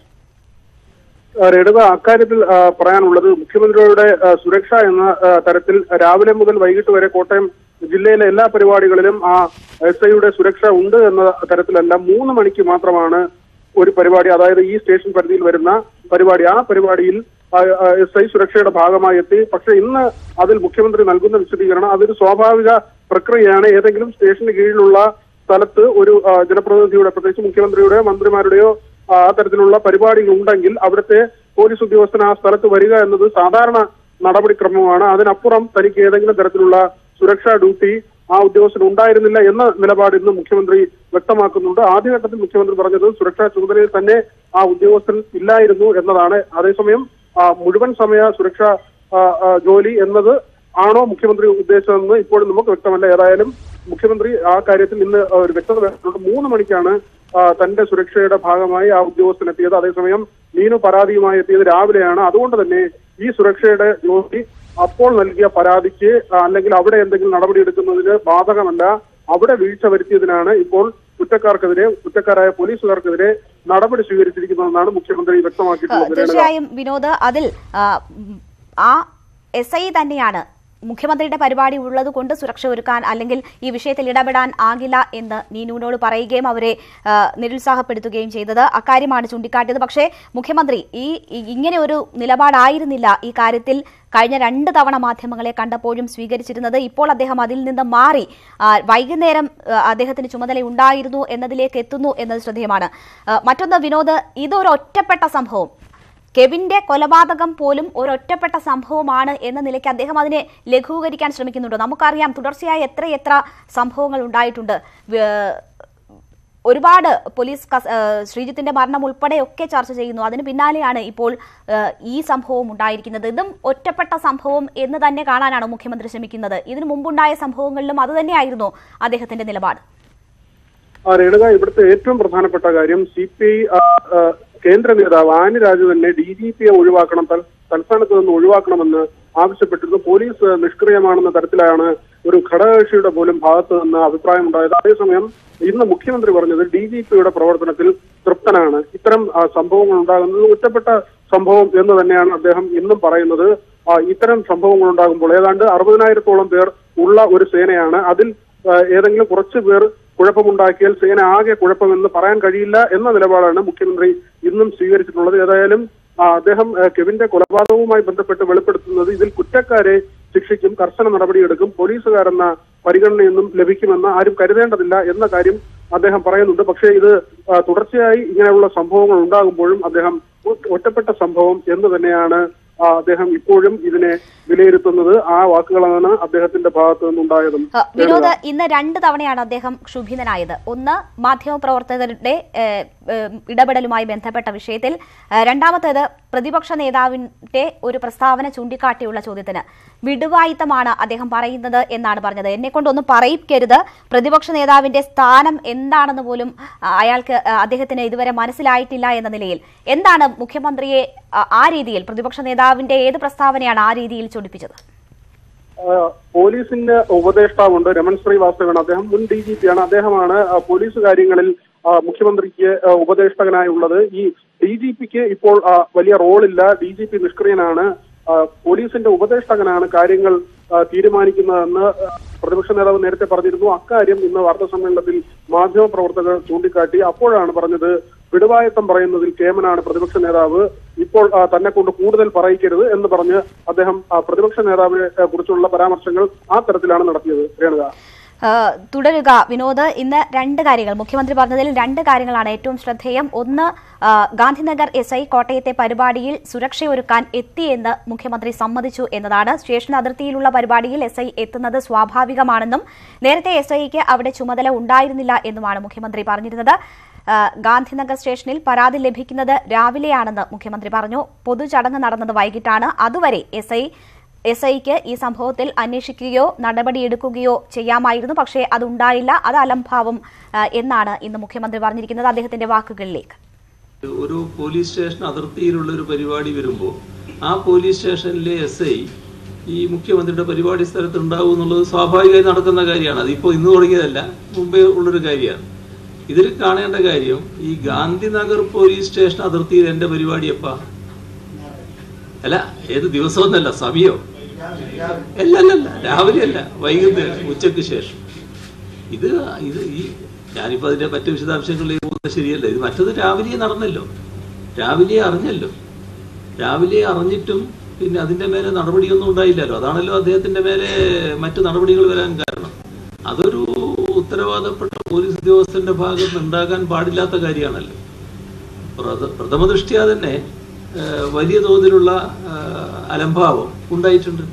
ആ, രേണുക അക്കാര്യത്തിൽ ആ, പറയാനുള്ളത് മുഖ്യമന്ത്രിയുടെ ആ, സുരക്ഷ എന്ന ആ, തരത്തിൽ രാവിലെ മുതൽ വൈകിട്ട് വരെ കോട്ടയം ജില്ലയിലെ എല്ലാ പരിപാടികളിലും ആ എസ് ഐയുടെ സുരക്ഷ ഉണ്ട് എന്ന തരത്തിലല്ല മൂന്ന് മണിക്ക് മാത്രമാണ് ഒരു പരിപാടി അതായത് ഈ സ്റ്റേഷൻ പരിധിയിൽ വരുന്ന പരിപാടി ആ പരിപാടിയിൽ എസ് ഐ സുരക്ഷയുടെ ഭാഗമായി എത്തി പക്ഷെ ഇന്ന് അതിൽ മുഖ്യമന്ത്രി നൽകുന്ന വിശദീകരണം അതൊരു സ്വാഭാവിക പ്രക്രിയയാണ് ഏതെങ്കിലും സ്റ്റേഷന് കീഴിലുള്ള സ്ഥലത്ത് ഒരു ആ, ജനപ്രതിനിധിയുടെ പ്രത്യേകിച്ച് മുഖ്യമന്ത്രിയുടെ മന്ത്രിമാരുടെയോ ആ തരത്തിലുള്ള പരിപാടികൾ ഉണ്ടെങ്കിൽ അവിടുത്തെ പോലീസ് ഉദ്യോഗസ്ഥൻ ആ സ്ഥലത്ത് വരിക എന്നത് സാധാരണ നടപടിക്രമമാണ് അതിനപ്പുറം തനിക്ക് ഏതെങ്കിലും തരത്തിലുള്ള സുരക്ഷാ ഡ്യൂട്ടി ആ ഉദ്യോഗസ്ഥന് ഉണ്ടായിരുന്നില്ല എന്ന നിലപാട് ഇന്ന് മുഖ്യമന്ത്രി വ്യക്തമാക്കുന്നുണ്ട് ആദ്യഘട്ടത്തിൽ മുഖ്യമന്ത്രി പറഞ്ഞത് സുരക്ഷാ ചുമതലയിൽ തന്നെ ആ ഉദ്യോഗസ്ഥൻ ഇല്ലായിരുന്നു എന്നതാണ് അതേസമയം ആ, മുഴുവൻ സമയ സുരക്ഷാ ആ, ആ, ജോലി എന്നത് ആണോ മുഖ്യമന്ത്രി ഉദ്ദേശിച്ചതെന്ന് ഇപ്പോഴും നമുക്ക് വ്യക്തമല്ല ഏതായാലും മുഖ്യമന്ത്രി ആ കാര്യത്തിൽ ഇന്ന് ഒരു വ്യക്തത വരുന്നുണ്ട് മൂന്ന് മണിക്കാണ് ആ, തന്റെ സുരക്ഷയുടെ ഭാഗമായി ആ ഉദ്യോഗസ്ഥൻ എത്തിയത് അതേസമയം നീനു പരാതിയുമായി എത്തിയത് രാവിലെയാണ് അതുകൊണ്ട് തന്നെ ഈ സുരക്ഷയുടെ ജോലി അപ്പോൾ നൽകിയ പരാതിക്ക് ആ, അല്ലെങ്കിൽ അവിടെ എന്തെങ്കിലും നടപടി എടുക്കുന്നതിന് ബാധകമല്ല അവിടെ വീഴ്ച വരുത്തിയതിനാണ് ഇപ്പോൾ കുറ്റക്കാർക്കെതിരെ കുറ്റക്കാരായ പോലീസുകാർക്കെതിരെ നടപടി സ്വീകരിച്ചിരിക്കുന്നതെന്നാണ് മുഖ്യമന്ത്രി ആ, വ്യക്തമാക്കിയിട്ടുള്ളത് രേണുക. തീർച്ചയായും വിനോദ് അതിൽ ആ, ഉം, ആ എസ് ഐ തന്നെയാണ് മുഖ്യമന്ത്രിയുടെ പരിപാടി ഉള്ളത് കൊണ്ട് സുരക്ഷ ഒരുക്കാൻ അല്ലെങ്കിൽ ഈ വിഷയത്തിൽ ഇടപെടാൻ ആകില്ല എന്ന് നീനുവിനോട് പറയുകയും അവരെ ആ, നിരുത്സാഹപ്പെടുത്തുകയും ചെയ്തത് അക്കാര്യമാണ് ചൂണ്ടിക്കാട്ടിയത് പക്ഷേ മുഖ്യമന്ത്രി ഈ ഈ- ഇങ്ങനെ ഒരു നിലപാടായിരുന്നില്ല ഈ കാര്യത്തിൽ കഴിഞ്ഞ രണ്ട് തവണ മാധ്യമങ്ങളെ കണ്ടപ്പോഴും സ്വീകരിച്ചിരുന്നത് ഇപ്പോൾ അദ്ദേഹം അതിൽ നിന്ന് മാറി ആ, വൈകുന്നേരം ആ, അദ്ദേഹത്തിന് ചുമതല ഉണ്ടായിരുന്നു എന്നതിലേക്ക് എത്തുന്നു എന്നത് ശ്രദ്ധേയമാണ് ആ, മറ്റൊന്ന് വിനോദ് ഇതൊരു ഒറ്റപ്പെട്ട സംഭവം കെവിന്റെ കൊലപാതകം പോലും ഒരൊറ്റപ്പെട്ട സംഭവമാണ് എന്ന നിലയ്ക്ക് അദ്ദേഹം അതിനെ ലഘൂകരിക്കാൻ ശ്രമിക്കുന്നുണ്ട് നമുക്കറിയാം തുടർച്ചയായി എത്ര എത്ര സംഭവങ്ങൾ ഉണ്ടായിട്ടുണ്ട് വേ- ഒരുപാട് പോലീസ് കസ്- ആ, ശ്രീജിത്തിന്റെ മരണം ഉൾപ്പെടെയൊക്കെ ചർച്ച ചെയ്യുന്നു അതിന് പിന്നാലെയാണ് ഇപ്പോൾ ആ, ഈ സംഭവം ഉണ്ടായിരിക്കുന്നത് ഇതും ഒറ്റപ്പെട്ട സംഭവം എന്ന് തന്നെ കാണാനാണ് മുഖ്യമന്ത്രി ശ്രമിക്കുന്നത് ഇതിനു മുമ്പുണ്ടായ സംഭവങ്ങളിലും അതുതന്നെയായിരുന്നു അദ്ദേഹത്തിന്റെ നിലപാട് ആ രേണുക ഇവിടുത്തെ ഏറ്റവും പ്രധാനപ്പെട്ട കാര്യം സി പി ഐ കേന്ദ്ര നേതാവ് ആനി രാജു തന്നെ ഡി ജി പിയെ ഒഴിവാക്കണം തൽ- തൽസ്ഥാനത്ത് നിന്ന് ഒഴിവാക്കണമെന്ന് ആവശ്യപ്പെട്ടിരുന്നു പോലീസ് നിഷ്ക്രിയമാണെന്ന തരത്തിലാണ് ഒരു ഘടകകക്ഷിയുടെ പോലും ഭാഗത്ത് നിന്ന് അഭിപ്രായം ഉണ്ടായത് അതേസമയം ഇന്ന് മുഖ്യമന്ത്രി പറഞ്ഞത് ഡി ജി പിയുടെ പ്രവർത്തനത്തിൽ തൃപ്തനാണ് ഇത്തരം ആ, സംഭവങ്ങൾ ഉണ്ടാകുന്നത് ഒറ്റപ്പെട്ട സംഭവം എന്ന് തന്നെയാണ് അദ്ദേഹം ഇന്നും പറയുന്നത് ആ, ഇത്തരം സംഭവങ്ങൾ ഉണ്ടാകുമ്പോൾ ഏതാണ്ട് അറുപതിനായിരത്തോളം പേർ ഉള്ള ഒരു സേനയാണ് അതിൽ ആ, ഏതെങ്കിലും കുറച്ച് പേർ കുഴപ്പമുണ്ടാക്കിയാൽ സേന ആകെ കുഴപ്പമെന്ന് പറയാൻ കഴിയില്ല എന്ന നിലപാടാണ് മുഖ്യമന്ത്രി ഇന്നും സ്വീകരിച്ചിട്ടുള്ളത് ഏതായാലും ആ, അദ്ദേഹം ആ, കെവിന്റെ കൊലപാതകവുമായി ബന്ധപ്പെട്ട് വെളിപ്പെടുത്തുന്നത് ഇതിൽ കുറ്റക്കാരെ ശിക്ഷിക്കും കർശന നടപടിയെടുക്കും പോലീസുകാരെന്ന പരിഗണനയൊന്നും ലഭിക്കുമെന്ന് ആരും കരുതേണ്ടതില്ല എന്ന കാര്യം അദ്ദേഹം പറയുന്നുണ്ട് പക്ഷേ ഇത് ആ, തുടർച്ചയായി ഇങ്ങനെയുള്ള സംഭവങ്ങൾ ഉണ്ടാകുമ്പോഴും അദ്ദേഹം ഒ- ഒറ്റപ്പെട്ട സംഭവം എന്ന് തന്നെയാണ് ആ, അദ്ദേഹം ഇപ്പോഴും ഇതിനെ വിലയിരുത്തുന്നത് ആ വാക്കുകളാണ് അദ്ദേഹത്തിന്റെ ഭാഗത്തു നിന്നുണ്ടായതും ആ, വിനോദ് ഇന്ന് രണ്ട് തവണയാണ് അദ്ദേഹം ക്ഷുഭിതനായത് ഒന്ന് മാധ്യമപ്രവർത്തകരുടെ ഏഹ്, ഏഹ്, ഇടപെടലുമായി ബന്ധപ്പെട്ട വിഷയത്തിൽ ആ, രണ്ടാമത്തേത് പ്രതിപക്ഷ നേതാവിന്റെ ഒരു പ്രസ്താവന ചൂണ്ടിക്കാട്ടിയുള്ള ചോദ്യത്തിന് വിടുവായിത്തമാണ് അദ്ദേഹം പറയുന്നത് എന്നാണ് പറഞ്ഞത് എന്നെ കൊണ്ടൊന്നും പറയിക്കരുത് പ്രതിപക്ഷ നേതാവിന്റെ സ്ഥാനം എന്താണെന്ന് പോലും ആ, അയാൾക്ക് ആ, അദ്ദേഹത്തിന് ഇതുവരെ മനസ്സിലായിട്ടില്ല എന്ന നിലയിൽ എന്താണ് മുഖ്യമന്ത്രിയെ ആ, ആ രീതിയിൽ പ്രതിപക്ഷ നേതാവിന്റെ ഏത് പ്രസ്താവനയാണ് ആ രീതിയിൽ ചൊടിപ്പിച്ചത് ആ, പോലീസിന്റെ ഉപദേഷ്ടാവുണ്ട് രമൺ ശ്രീവാസ്തവൻ അദ്ദേഹം മുൻ ഡി ജി പി ആണ് അദ്ദേഹമാണ് ആ, പോലീസ് കാര്യങ്ങളിൽ ആ, മുഖ്യമന്ത്രിക്ക് ആ, ഉപദേഷ്ടാകനായുള്ളത് ഈ ഡി ജി പിക്ക് ഇപ്പോൾ ആ, വലിയ റോളില്ല ഡി ജി പി നിഷ്ക്രിയനാണ് ആ, പോലീസിന്റെ ഉപദേഷ്ടാകനാണ് കാര്യങ്ങൾ ആ, തീരുമാനിക്കുന്നതെന്ന് ആ, പ്രതിപക്ഷ നേതാവ് നേരത്തെ പറഞ്ഞിരുന്നു അക്കാര്യം ഇന്ന് വാർത്താ സമ്മേളനത്തിൽ മാധ്യമ പ്രവർത്തകർ ചൂണ്ടിക്കാട്ടി അപ്പോഴാണ് പറഞ്ഞത് വിടുവായത്തം പറയുന്നതിൽ കേമനാണ് പ്രതിപക്ഷ നേതാവ് ഇപ്പോൾ ആ, തന്നെ കൊണ്ട് കൂടുതൽ പറയിക്കരുത് എന്ന് പറഞ്ഞ് അദ്ദേഹം ആ, പ്രതിപക്ഷ നേതാവിനെ ആ, കുറിച്ചുള്ള പരാമർശങ്ങൾ ആ തരത്തിലാണ് നടത്തിയത് രേണുക ആ, തുടരുക വിനോദ് ഇന്ന് രണ്ട് കാര്യങ്ങൾ മുഖ്യമന്ത്രി പറഞ്ഞതിൽ രണ്ട് കാര്യങ്ങളാണ് ഏറ്റവും ശ്രദ്ധേയം ഒന്ന് ആ, ഗാന്ധിനഗർ എസ് ഐ കോട്ടയത്തെ പരിപാടിയിൽ സുരക്ഷയൊരുക്കാൻ എത്തിയെന്ന് മുഖ്യമന്ത്രി സമ്മതിച്ചു എന്നതാണ് സ്റ്റേഷൻ അതിർത്തിയിലുള്ള പരിപാടിയിൽ എസ് ഐ എത്തുന്നത് സ്വാഭാവികമാണെന്നും നേരത്തെ എസ് ഐക്ക് അവിടെ ചുമതല ഉണ്ടായിരുന്നില്ല എന്നുമാണ് മുഖ്യമന്ത്രി പറഞ്ഞിരുന്നത് ആ, ഗാന്ധിനഗർ സ്റ്റേഷനിൽ പരാതി ലഭിക്കുന്നത് രാവിലെയാണെന്ന് മുഖ്യമന്ത്രി പറഞ്ഞു പൊതുചടങ്ങ് നടന്നത് വൈകിട്ടാണ് അതുവരെ എസ് ഐ എസ് ഐക്ക് ഈ സംഭവത്തിൽ അന്വേഷിക്കുകയോ നടപടിയെടുക്കുകയോ ചെയ്യാമായിരുന്നു പക്ഷേ അതുണ്ടായില്ല അത് അലംഭാവം ആ, എന്നാണ് ഇന്ന് മുഖ്യമന്ത്രി പറഞ്ഞിരിക്കുന്നത് അദ്ദേഹത്തിന്റെ വാക്കുകളിലേക്ക് ഒരു പോലീസ് സ്റ്റേഷൻ അതിർത്തിയിലുള്ള ഒരു പരിപാടി വരുമ്പോൾ ആ പോലീസ് സ്റ്റേഷനിലെ എസ് ഐ ഈ മുഖ്യമന്ത്രിയുടെ പരിപാടി സ്ഥലത്ത് ഉണ്ടാവും എന്നുള്ളത് സ്വാഭാവികമായി നടക്കുന്ന കാര്യമാണ് അതിപ്പോൾ ഇന്ന് തുടങ്ങിയതല്ല മുമ്പേ ഉള്ളൊരു കാര്യമാണ് ഇതിൽ കാണേണ്ട കാര്യം ഈ ഗാന്ധിനഗർ പോലീസ് സ്റ്റേഷൻ അതിർത്തിയിൽ എൻ്റെ പരിപാടി എപ്പാ അല്ല ഏത് ദിവസമൊന്നല്ല സമയോ അല്ല അല്ല അല്ല രാവിലെ അല്ല വൈകുന്നേരം ഉച്ചയ്ക്ക് ശേഷം ഇത് ഇത് ഈ ഞാനിപ്പോൾ അതിന്റെ മറ്റു വിശദാംശങ്ങളിലേക്ക് പോകുന്നത് ശരിയല്ല ഇത് മറ്റത് രാവിലെ നടന്നല്ലോ രാവിലെ അറിഞ്ഞല്ലോ രാവിലെ അറിഞ്ഞിട്ടും പിന്നെ അതിന്റെ മേലെ നടപടിയൊന്നും ഉണ്ടായില്ലല്ലോ അതാണല്ലോ അദ്ദേഹത്തിന്റെ മേലെ മറ്റു നടപടികൾ വരാൻ കാരണം അതൊരു ഉത്തരവാദപ്പെട്ട പോലീസ് ഉദ്യോഗസ്ഥന്റെ ഭാഗത്ത് ഉണ്ടാകാൻ പാടില്ലാത്ത കാര്യമാണല്ലോ പ്രഥ- പ്രഥമ ദൃഷ്ട്യാ തന്നെ ഏഹ്, വലിയ തോതിലുള്ള ഏഹ്, അലംഭാവം ഉണ്ടായിട്ടുണ്ട്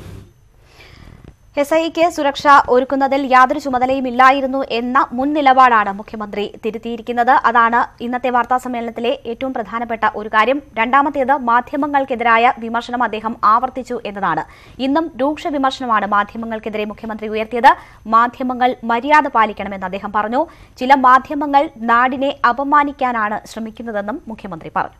എസ് ഐക്ക് സുരക്ഷ ഒരുക്കുന്നതിൽ യാതൊരു ചുമതലയും ഇല്ലായിരുന്നു എന്ന മുൻ നിലപാടാണ് മുഖ്യമന്ത്രി തിരുത്തിയിരിക്കുന്നത് അതാണ് ഇന്നത്തെ വാർത്താ സമ്മേളനത്തിലെ ഏറ്റവും പ്രധാനപ്പെട്ട ഒരു കാര്യം രണ്ടാമത്തേത് മാധ്യമങ്ങൾക്കെതിരായ വിമർശനം അദ്ദേഹം ആവർത്തിച്ചു എന്നതാണ് ഇന്നും രൂക്ഷ വിമർശനമാണ് മാധ്യമങ്ങൾക്കെതിരെ മുഖ്യമന്ത്രി ഉയർത്തിയത് മാധ്യമങ്ങൾ മര്യാദ പാലിക്കണമെന്ന് അദ്ദേഹം പറഞ്ഞു ചില മാധ്യമങ്ങൾ നാടിനെ അപമാനിക്കാനാണ് ശ്രമിക്കുന്നതെന്നും മുഖ്യമന്ത്രി പറഞ്ഞു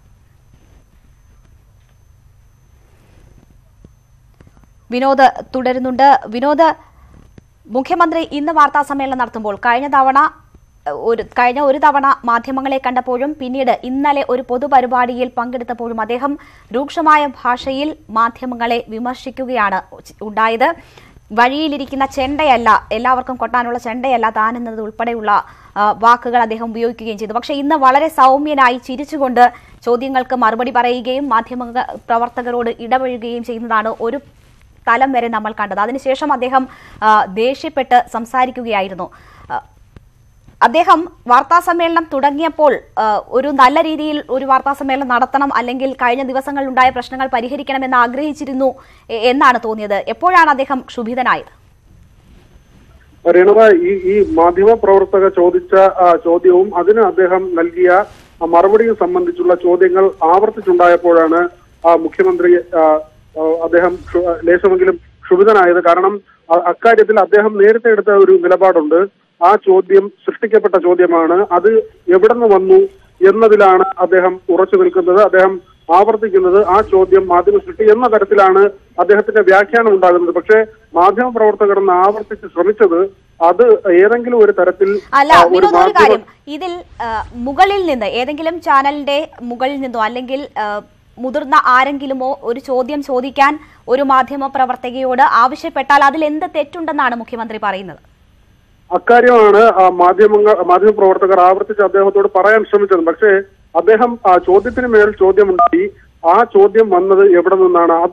വിനോദ് തുടരുന്നുണ്ട് വിനോദ് മുഖ്യമന്ത്രി ഇന്ന് വാർത്താ സമ്മേളനം നടത്തുമ്പോൾ കഴിഞ്ഞ തവണ ഏഹ്, ഒരു കഴിഞ്ഞ ഒരു തവണ മാധ്യമങ്ങളെ കണ്ടപ്പോഴും പിന്നീട് ഇന്നലെ ഒരു പൊതുപരിപാടിയിൽ പങ്കെടുത്തപ്പോഴും അദ്ദേഹം രൂക്ഷമായ ഭാഷയിൽ മാധ്യമങ്ങളെ വിമർശിക്കുകയാണ് ഉണ്ടായത് വഴിയിലിരിക്കുന്ന ചെണ്ടയല്ല എല്ലാവർക്കും കൊട്ടാനുള്ള ചെണ്ടയല്ല താനെന്നത് ഉൾപ്പെടെയുള്ള ആ, വാക്കുകൾ അദ്ദേഹം ഉപയോഗിക്കുകയും ചെയ്തു പക്ഷേ ഇന്ന് വളരെ സൗമ്യനായി ചിരിച്ചുകൊണ്ട് ചോദ്യങ്ങൾക്ക് മറുപടി പറയുകയും മാധ്യമ പ്രവർത്തകരോട് ഇടപഴകുകയും ചെയ്യുന്നതാണ് ഒരു തലം വരെ നമ്മൾ കണ്ടത് അതിനുശേഷം അദ്ദേഹം ആ, ദേഷ്യപ്പെട്ട് സംസാരിക്കുകയായിരുന്നു ആ, അദ്ദേഹം വാർത്താ സമ്മേളനം തുടങ്ങിയപ്പോൾ ആ, ഒരു നല്ല രീതിയിൽ ഒരു വാർത്താ സമ്മേളനം നടത്തണം അല്ലെങ്കിൽ കഴിഞ്ഞ ദിവസങ്ങളിൽ ഉണ്ടായ പ്രശ്നങ്ങൾ പരിഹരിക്കണമെന്ന് ആഗ്രഹിച്ചിരുന്നു എ- എന്നാണ് തോന്നിയത് എപ്പോഴാണ് അദ്ദേഹം ക്ഷുഭിതനായത് രേണുക ഈ ഈ മാധ്യമ പ്രവർത്തക ചോദിച്ച ആ, ചോദ്യവും അതിന് അദ്ദേഹം നൽകിയ ആ, മറുപടിയും സംബന്ധിച്ചുള്ള ചോദ്യങ്ങൾ ആവർത്തിച്ചുണ്ടായപ്പോഴാണ് ആ, മുഖ്യമന്ത്രി ആ, ആ, അദ്ദേഹം ക്ഷു- ലേശമെങ്കിലും ക്ഷുഭിതനായത് കാരണം അ- അക്കാര്യത്തിൽ അദ്ദേഹം നേരത്തെ എടുത്ത ഒരു നിലപാടുണ്ട് ആ ചോദ്യം സൃഷ്ടിക്കപ്പെട്ട ചോദ്യമാണ് അത് എവിടെ നിന്ന് വന്നു എന്നതിലാണ് അദ്ദേഹം ഉറച്ചു നിൽക്കുന്നത് അദ്ദേഹം ആവർത്തിക്കുന്നത് ആ ചോദ്യം മാധ്യമ സൃഷ്ടി എന്ന തരത്തിലാണ് അദ്ദേഹത്തിന്റെ വ്യാഖ്യാനം ഉണ്ടാകുന്നത് പക്ഷേ മാധ്യമ പ്രവർത്തകർ എന്ന് ആവർത്തിച്ച് ശ്രമിച്ചത് അത് ഏതെങ്കിലും ഒരു തരത്തിൽ അല്ല ആ, ഒരു വിനോദ് ഒരു മാധ്യമ കാര്യം ഇതിൽ ആ, മുകളിൽ നിന്ന് ഏതെങ്കിലും ചാനലിന്റെ മുകളിൽ നിന്നോ അല്ലെങ്കിൽ ആ, മുതിർന്ന ആരെങ്കിലുമോ ഒരു ചോദ്യം ചോദിക്കാൻ ഒരു മാധ്യമ പ്രവർത്തകയോട് ആവശ്യപ്പെട്ടാൽ അതിൽ എന്ത് തെറ്റുണ്ടെന്നാണ് മുഖ്യമന്ത്രി പറയുന്നത് അക്കാര്യമാണ് ആ, മാധ്യമങ്ങൾ മാധ്യമ പ്രവർത്തകർ ആവർത്തിച്ച് അദ്ദേഹത്തോട് പറയാൻ ശ്രമിച്ചത് പക്ഷേ അദ്ദേഹം ആ ചോദ്യത്തിന് മേൽ ചോദ്യമുണ്ടായി ആ ചോദ്യം വന്നത് എവിടെ നിന്നാണ് അത്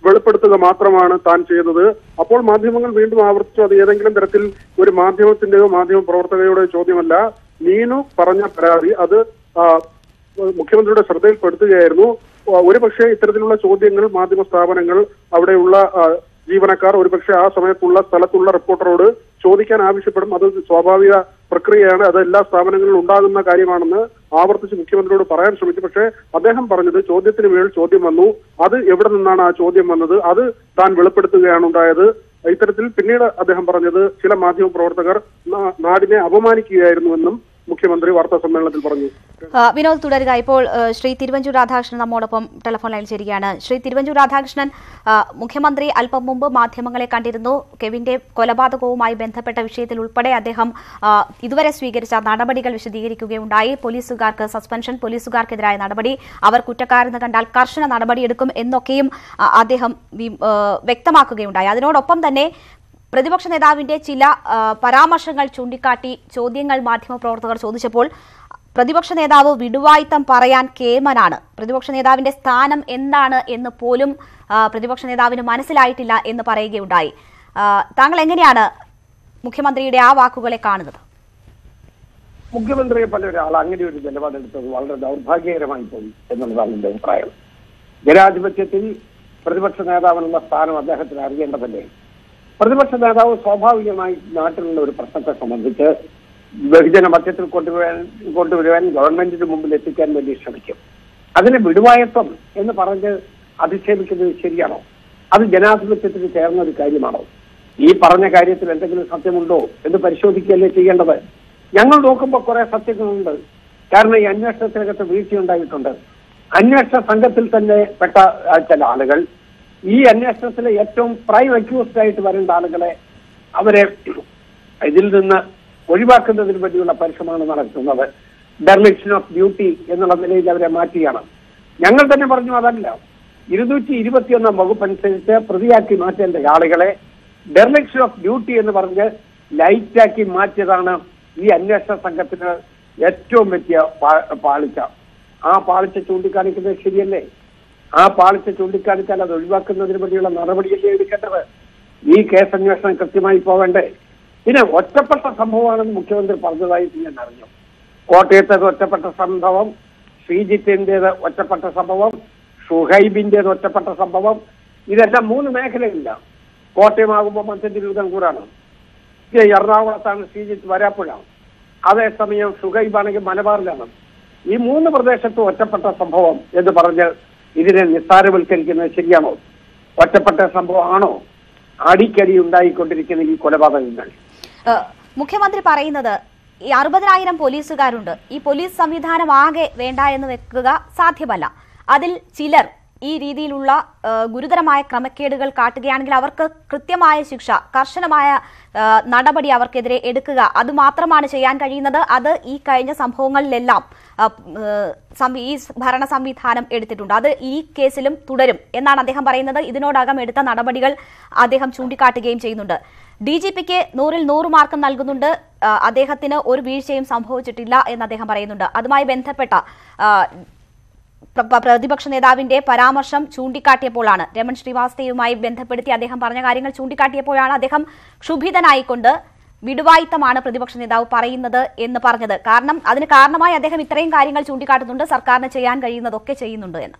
വെളിപ്പെടുത്തുക മാത്രമാണ് താൻ ചെയ്തത് അപ്പോൾ മാധ്യമങ്ങൾ വീണ്ടും ആവർത്തിച്ചു അത് ഏതെങ്കിലും തരത്തിൽ ഒരു മാധ്യമത്തിന്റെയോ മാധ്യമ പ്രവർത്തകയുടെയോ ചോദ്യമല്ല നീനു പറഞ്ഞ പരാതി അത് ആ, മുഖ്യമന്ത്രിയുടെ ശ്രദ്ധയിൽപ്പെടുത്തുകയായിരുന്നു ആ, ഒരുപക്ഷെ ഇത്തരത്തിലുള്ള ചോദ്യങ്ങൾ മാധ്യമ സ്ഥാപനങ്ങൾ അവിടെയുള്ള ആ, ജീവനക്കാർ ഒരുപക്ഷെ ആ സമയത്തുള്ള സ്ഥലത്തുള്ള റിപ്പോർട്ടറോട് ചോദിക്കാൻ ആവശ്യപ്പെടും അത് സ്വാഭാവിക പ്രക്രിയയാണ് അത് എല്ലാ സ്ഥാപനങ്ങളിലും ഉണ്ടാകുന്ന കാര്യമാണെന്ന് ആവർത്തിച്ച് മുഖ്യമന്ത്രിയോട് പറയാൻ ശ്രമിച്ചു പക്ഷേ അദ്ദേഹം പറഞ്ഞത് ചോദ്യത്തിന് മേൽ ചോദ്യം വന്നു അത് എവിടെ നിന്നാണ് ആ ചോദ്യം വന്നത് അത് താൻ വെളിപ്പെടുത്തുകയാണ് ഉണ്ടായത് ഇത്തരത്തിൽ പിന്നീട് അദ്ദേഹം പറഞ്ഞത് ചില മാധ്യമ പ്രവർത്തകർ നാ- നാടിനെ അപമാനിക്കുകയായിരുന്നുവെന്നും മുഖ്യമന്ത്രി വാർത്താ സമ്മേളനത്തിൽ പറഞ്ഞു ആ, വിനോദ് തുടരുക ഇപ്പോൾ ആ, ശ്രീ തിരുവഞ്ചൂർ രാധാകൃഷ്ണൻ നമ്മോടൊപ്പം ടെലിഫോൺ ലൈനിൽ ചേരുകയാണ് ശ്രീ തിരുവഞ്ചൂർ രാധാകൃഷ്ണൻ ആ, മുഖ്യമന്ത്രി അല്പം മുമ്പ് മാധ്യമങ്ങളെ കണ്ടിരുന്നു കെവിന്റെ കൊലപാതകവുമായി ബന്ധപ്പെട്ട വിഷയത്തിൽ ഉൾപ്പെടെ അദ്ദേഹം ആ, ഇതുവരെ സ്വീകരിച്ച നടപടികൾ വിശദീകരിക്കുകയുണ്ടായി പോലീസുകാർക്ക് സസ്പെൻഷൻ പോലീസുകാർക്കെതിരായ നടപടി അവർ കുറ്റക്കാരെന്ന് കണ്ടാൽ കർശന നടപടിയെടുക്കും എന്നൊക്കെയും ആ, അദ്ദേഹം വി- ആ, വ്യക്തമാക്കുകയുണ്ടായി അതിനോടൊപ്പം തന്നെ പ്രതിപക്ഷ നേതാവിന്റെ ചില ആ, പരാമർശങ്ങൾ ചൂണ്ടിക്കാട്ടി ചോദ്യങ്ങൾ മാധ്യമപ്രവർത്തകർ ചോദിച്ചപ്പോൾ പ്രതിപക്ഷ നേതാവ് വിടുവായിത്തം പറയാൻ കേമനാണ് പ്രതിപക്ഷ നേതാവിന്റെ സ്ഥാനം എന്താണ് എന്ന് പോലും ആ, പ്രതിപക്ഷ നേതാവിന് മനസ്സിലായിട്ടില്ല എന്ന് പറയുകയുണ്ടായി ആ, താങ്കൾ എങ്ങനെയാണ് മുഖ്യമന്ത്രിയുടെ ആ വാക്കുകളെ കാണുന്നത് മുഖ്യമന്ത്രിയെ പോലെ ഒരാൾ അങ്ങനെ ഒരു നിലപാടെടുത്തത് വളരെ ദൗർഭാഗ്യകരമായി പോയി എന്നുള്ളതാണ് എന്റെ അഭിപ്രായം ജനാധിപത്യത്തിൽ പ്രതിപക്ഷ നേതാവിനുള്ള സ്ഥാനം അദ്ദേഹത്തിന് അറിയേണ്ടതല്ലേ പ്രതിപക്ഷ നേതാവ് സ്വാഭാവികമായി നാട്ടിലുള്ള ഒരു പ്രശ്നത്തെ സംബന്ധിച്ച് ബഹുജന മധ്യത്തിൽ കൊണ്ടുവരാൻ കൊണ്ടുവരുവാൻ ഗവൺമെന്റിന് മുമ്പിൽ എത്തിക്കാൻ വേണ്ടി ശ്രമിക്കും അതിന് വിടുവായത്വം എന്ന് പറഞ്ഞ് അധിക്ഷേപിക്കുന്നത് ശരിയാണോ അത് ജനാധിപത്യത്തിന് ചേർന്ന ഒരു കാര്യമാണോ ഈ പറഞ്ഞ കാര്യത്തിൽ എന്തെങ്കിലും സത്യമുണ്ടോ എന്ന് പരിശോധിക്കുകയല്ലേ ചെയ്യേണ്ടത് ഞങ്ങൾ നോക്കുമ്പോൾ കുറെ സത്യങ്ങളുണ്ട് കാരണം ഈ അന്വേഷണത്തിനകത്ത് വീഴ്ചയുണ്ടായിട്ടുണ്ട് അന്വേഷണ സംഘത്തിൽ തന്നെ പെട്ട ആ, ചില ആളുകൾ ഈ അന്വേഷണത്തിലെ ഏറ്റവും പ്രൈം അക്യൂസ്ഡ് ആയിട്ട് വരേണ്ട ആളുകളെ അവരെ ഇതിൽ നിന്ന് ഒഴിവാക്കുന്നതിന് വേണ്ടിയുള്ള പരിശ്രമമാണ് നടത്തുന്നത് ഡെർലിക്ഷൻ ഓഫ് ഡ്യൂട്ടി എന്നുള്ള നിലയിൽ അവരെ മാറ്റിയാണ് ഞങ്ങൾ തന്നെ പറഞ്ഞു അതല്ല ഇരുന്നൂറ്റി ഇരുപത്തിയൊന്നാം വകുപ്പ് അനുസരിച്ച് പ്രതിയാക്കി മാറ്റേണ്ട ആളുകളെ ഡെർലിക്ഷൻ ഓഫ് ഡ്യൂട്ടി എന്ന് പറഞ്ഞ് ലൈറ്റാക്കി മാറ്റിയതാണ് ഈ അന്വേഷണ സംഘത്തിന് ഏറ്റവും വലിയ പാ- പാളിച്ച ആ പാളിച്ച ചൂണ്ടിക്കാണിക്കുന്നത് ശരിയല്ലേ ആ പാളിച്ച ചൂണ്ടിക്കാണിച്ചാൽ അത് ഒഴിവാക്കുന്നതിന് വേണ്ടിയുള്ള നടപടിയല്ലേ എടുക്കേണ്ടത് ഈ കേസ് അന്വേഷണം കൃത്യമായി പോകണ്ടേ പിന്നെ ഒറ്റപ്പെട്ട സംഭവമാണെന്ന് മുഖ്യമന്ത്രി പറഞ്ഞതായിട്ട് ഞാൻ അറിഞ്ഞു കോട്ടയത്തേത് ഒറ്റപ്പെട്ട സംഭവം ശ്രീജിത്തിന്റേത് ഒറ്റപ്പെട്ട സംഭവം ഷുഹൈബിന്റേത് ഒറ്റപ്പെട്ട സംഭവം ഇതെല്ലാം മൂന്ന് മേഖലയില്ല കോട്ടയമാകുമ്പോൾ മധ്യ തിരുവിതാംകൂറാണ് ഇത് എറണാകുളത്താണ് ശ്രീജിത്ത് വരാപ്പുഴ അതേസമയം ഷുഹൈബാണെങ്കിൽ മലബാറിലാണ് ഈ മൂന്ന് പ്രദേശത്തും ഒറ്റപ്പെട്ട സംഭവം എന്ന് പറഞ്ഞ് ഇതിനെ നിസ്സാരവൽക്കരിക്കുന്നത് ശരിയാണോ ഒറ്റപ്പെട്ട സംഭവമാണോ അടിക്കടി ഉണ്ടായിക്കൊണ്ടിരിക്കുന്ന ഈ കൊലപാതകങ്ങൾ ആ, മുഖ്യമന്ത്രി പറയുന്നത് ഈ അറുപതിനായിരം പോലീസുകാരുണ്ട് ഈ പോലീസ് സംവിധാനം ആകെ വേണ്ട എന്ന് വെക്കുക സാധ്യമല്ല അതിൽ ചിലർ ഈ രീതിയിലുള്ള ആ, ഗുരുതരമായ ക്രമക്കേടുകൾ കാട്ടുകയാണെങ്കിൽ അവർക്ക് കൃത്യമായ ശിക്ഷ കർശനമായ ആ, നടപടി അവർക്കെതിരെ എടുക്കുക അത് മാത്രമാണ് ചെയ്യാൻ കഴിയുന്നത് അത് ഈ കഴിഞ്ഞ സംഭവങ്ങളിലെല്ലാം ആ, ആ, സംവി- ഈ ഭരണ സംവിധാനം എടുത്തിട്ടുണ്ട് അത് ഈ കേസിലും തുടരും എന്നാണ് അദ്ദേഹം പറയുന്നത് ഇതിനോടകം എടുത്ത നടപടികൾ അദ്ദേഹം ചൂണ്ടിക്കാട്ടുകയും ചെയ്യുന്നുണ്ട് ഡി ജി പിക്ക് നൂറിൽ നൂറ് മാർക്കും നൽകുന്നുണ്ട് ആ, അദ്ദേഹത്തിന് ഒരു വീഴ്ചയും സംഭവിച്ചിട്ടില്ല എന്ന് അദ്ദേഹം പറയുന്നുണ്ട് അതുമായി ബന്ധപ്പെട്ട ആ, പ്ര- പ്ര- പ്രതിപക്ഷ നേതാവിന്റെ പരാമർശം ചൂണ്ടിക്കാട്ടിയപ്പോഴാണ് രമൺ ശ്രീവാസ്തവയുമായി ബന്ധപ്പെടുത്തി അദ്ദേഹം പറഞ്ഞ കാര്യങ്ങൾ ചൂണ്ടിക്കാട്ടിയപ്പോഴാണ് അദ്ദേഹം ക്ഷുഭിതനായിക്കൊണ്ട് വിടുവായിത്തമാണ് പ്രതിപക്ഷ നേതാവ് പറയുന്നത് എന്ന് പറഞ്ഞത് കാരണം അതിന് കാരണമായി അദ്ദേഹം ഇത്രയും കാര്യങ്ങൾ ചൂണ്ടിക്കാട്ടുന്നുണ്ട് സർക്കാരിന് ചെയ്യാൻ കഴിയുന്നതൊക്കെ ചെയ്യുന്നുണ്ട് എന്ന്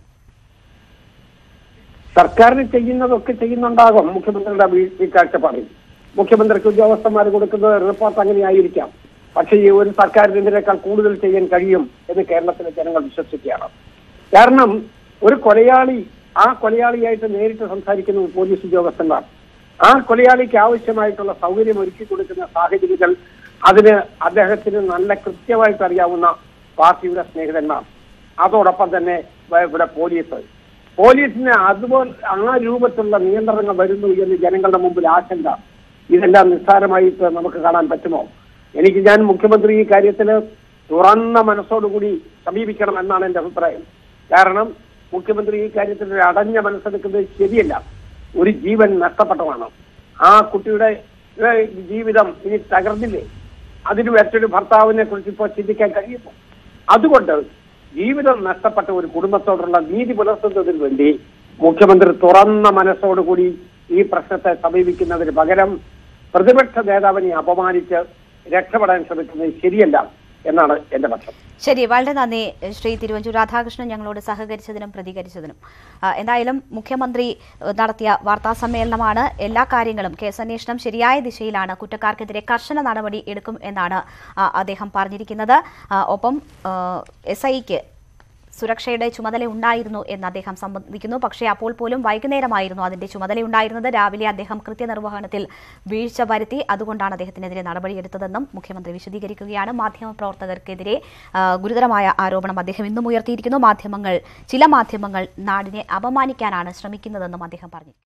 സർക്കാരിന് ചെയ്യുന്നതൊക്കെ ചെയ്യുന്നുണ്ടാകും മുഖ്യമന്ത്രിയുടെ വീ- ഈ കാഴ്ചപ്പാടിൽ മുഖ്യമന്ത്രിക്ക് ഉദ്യോഗസ്ഥന്മാർ കൊടുക്കുന്ന റിപ്പോർട്ട് അങ്ങനെയായിരിക്കാം പക്ഷേ ഈ ഒരു സർക്കാരിന് ഇതിനേക്കാൾ കൂടുതൽ ചെയ്യാൻ കഴിയും എന്ന് കേരളത്തിലെ ജനങ്ങൾ വിശ്വസിക്കുകയാണ് കാരണം ഒരു കൊലയാളി ആ കൊലയാളിയായിട്ട് നേരിട്ട് സംസാരിക്കുന്ന ഒരു പോലീസ് ഉദ്യോഗസ്ഥന്മാർ ആ കൊലയാളിക്ക് ആവശ്യമായിട്ടുള്ള സൗകര്യം ഒരുക്കി കൊടുക്കുന്ന സാഹചര്യങ്ങൾ അതിന് അദ്ദേഹത്തിന് നല്ല കൃത്യമായിട്ട് അറിയാവുന്ന പാർട്ടിയുടെ സ്നേഹിതന്മാർ അതോടൊപ്പം തന്നെ വ- ഇവിടെ പോലീസ് പോലീസിന് അതുപോലെ ആ രൂപത്തിലുള്ള നിയന്ത്രണങ്ങൾ വരുന്നു എന്ന് ജനങ്ങളുടെ മുമ്പിൽ ആശങ്ക ഇതെല്ലാം നിസ്സാരമായിട്ട് നമുക്ക് കാണാൻ പറ്റുമോ എനിക്ക് ഞാൻ മുഖ്യമന്ത്രി ഈ കാര്യത്തിൽ തുറന്ന മനസ്സോടുകൂടി സമീപിക്കണം എന്നാണ് എന്റെ അഭിപ്രായം കാരണം മുഖ്യമന്ത്രി ഈ കാര്യത്തിൽ ഒരു അടഞ്ഞ മനസ്സെടുക്കുന്നത് ശരിയല്ല ഒരു ജീവൻ നഷ്ടപ്പെട്ടതാണ് ആ കുട്ടിയുടെ ഏഹ്, ജീവിതം ഇനി തകർന്നില്ലേ അതിന് മറ്റൊരു ഭർത്താവിനെ കുറിച്ച് ഇപ്പോൾ ചിന്തിക്കാൻ കഴിയുമോ അതുകൊണ്ട് ജീവിതം നഷ്ടപ്പെട്ട ഒരു കുടുംബത്തോടുള്ള നീതി പുലർത്തുന്നതിന് വേണ്ടി മുഖ്യമന്ത്രി തുറന്ന മനസ്സോടുകൂടി ഈ പ്രശ്നത്തെ സമീപിക്കുന്നതിന് പകരം പ്രതിപക്ഷ നേതാവിനെ അപമാനിച്ച് രക്ഷപ്പെടാൻ ശ്രമിക്കുന്നത് ശരിയല്ല എന്നാണ് എന്റെ പക്ഷം ശരി വളരെ നന്ദി ശ്രീ തിരുവഞ്ചൂർ രാധാകൃഷ്ണൻ ഞങ്ങളോട് സഹകരിച്ചതിനും പ്രതികരിച്ചതിനും ആ, എന്തായാലും മുഖ്യമന്ത്രി ഏഹ്, നടത്തിയ വാർത്താ സമ്മേളനമാണ് എല്ലാ കാര്യങ്ങളും കേസന്വേഷണം ശരിയായ ദിശയിലാണ് കുറ്റക്കാർക്കെതിരെ കർശന നടപടി എടുക്കും എന്നാണ് ആ, അദ്ദേഹം പറഞ്ഞിരിക്കുന്നത് ആ, ഒപ്പം എസ് ഐക്ക് സുരക്ഷയുടെ ചുമതല ഉണ്ടായിരുന്നു എന്ന് അദ്ദേഹം സമ്മതിക്കുന്നു പക്ഷേ അപ്പോൾ പോലും വൈകുന്നേരമായിരുന്നു അതിന്റെ ചുമതലയുണ്ടായിരുന്നത് രാവിലെ അദ്ദേഹം കൃത്യനിർവഹണത്തിൽ വീഴ്ച വരുത്തി അതുകൊണ്ടാണ് അദ്ദേഹത്തിനെതിരെ നടപടിയെടുത്തതെന്നും മുഖ്യമന്ത്രി വിശദീകരിക്കുകയാണ് മാധ്യമപ്രവർത്തകർക്കെതിരെ ആ, ഗുരുതരമായ ആരോപണം അദ്ദേഹം ഇന്നും ഉയർത്തിയിരിക്കുന്നു മാധ്യമങ്ങൾ ചില മാധ്യമങ്ങൾ നാടിനെ അപമാനിക്കാനാണ് ശ്രമിക്കുന്നതെന്നും അദ്ദേഹം പറഞ്ഞു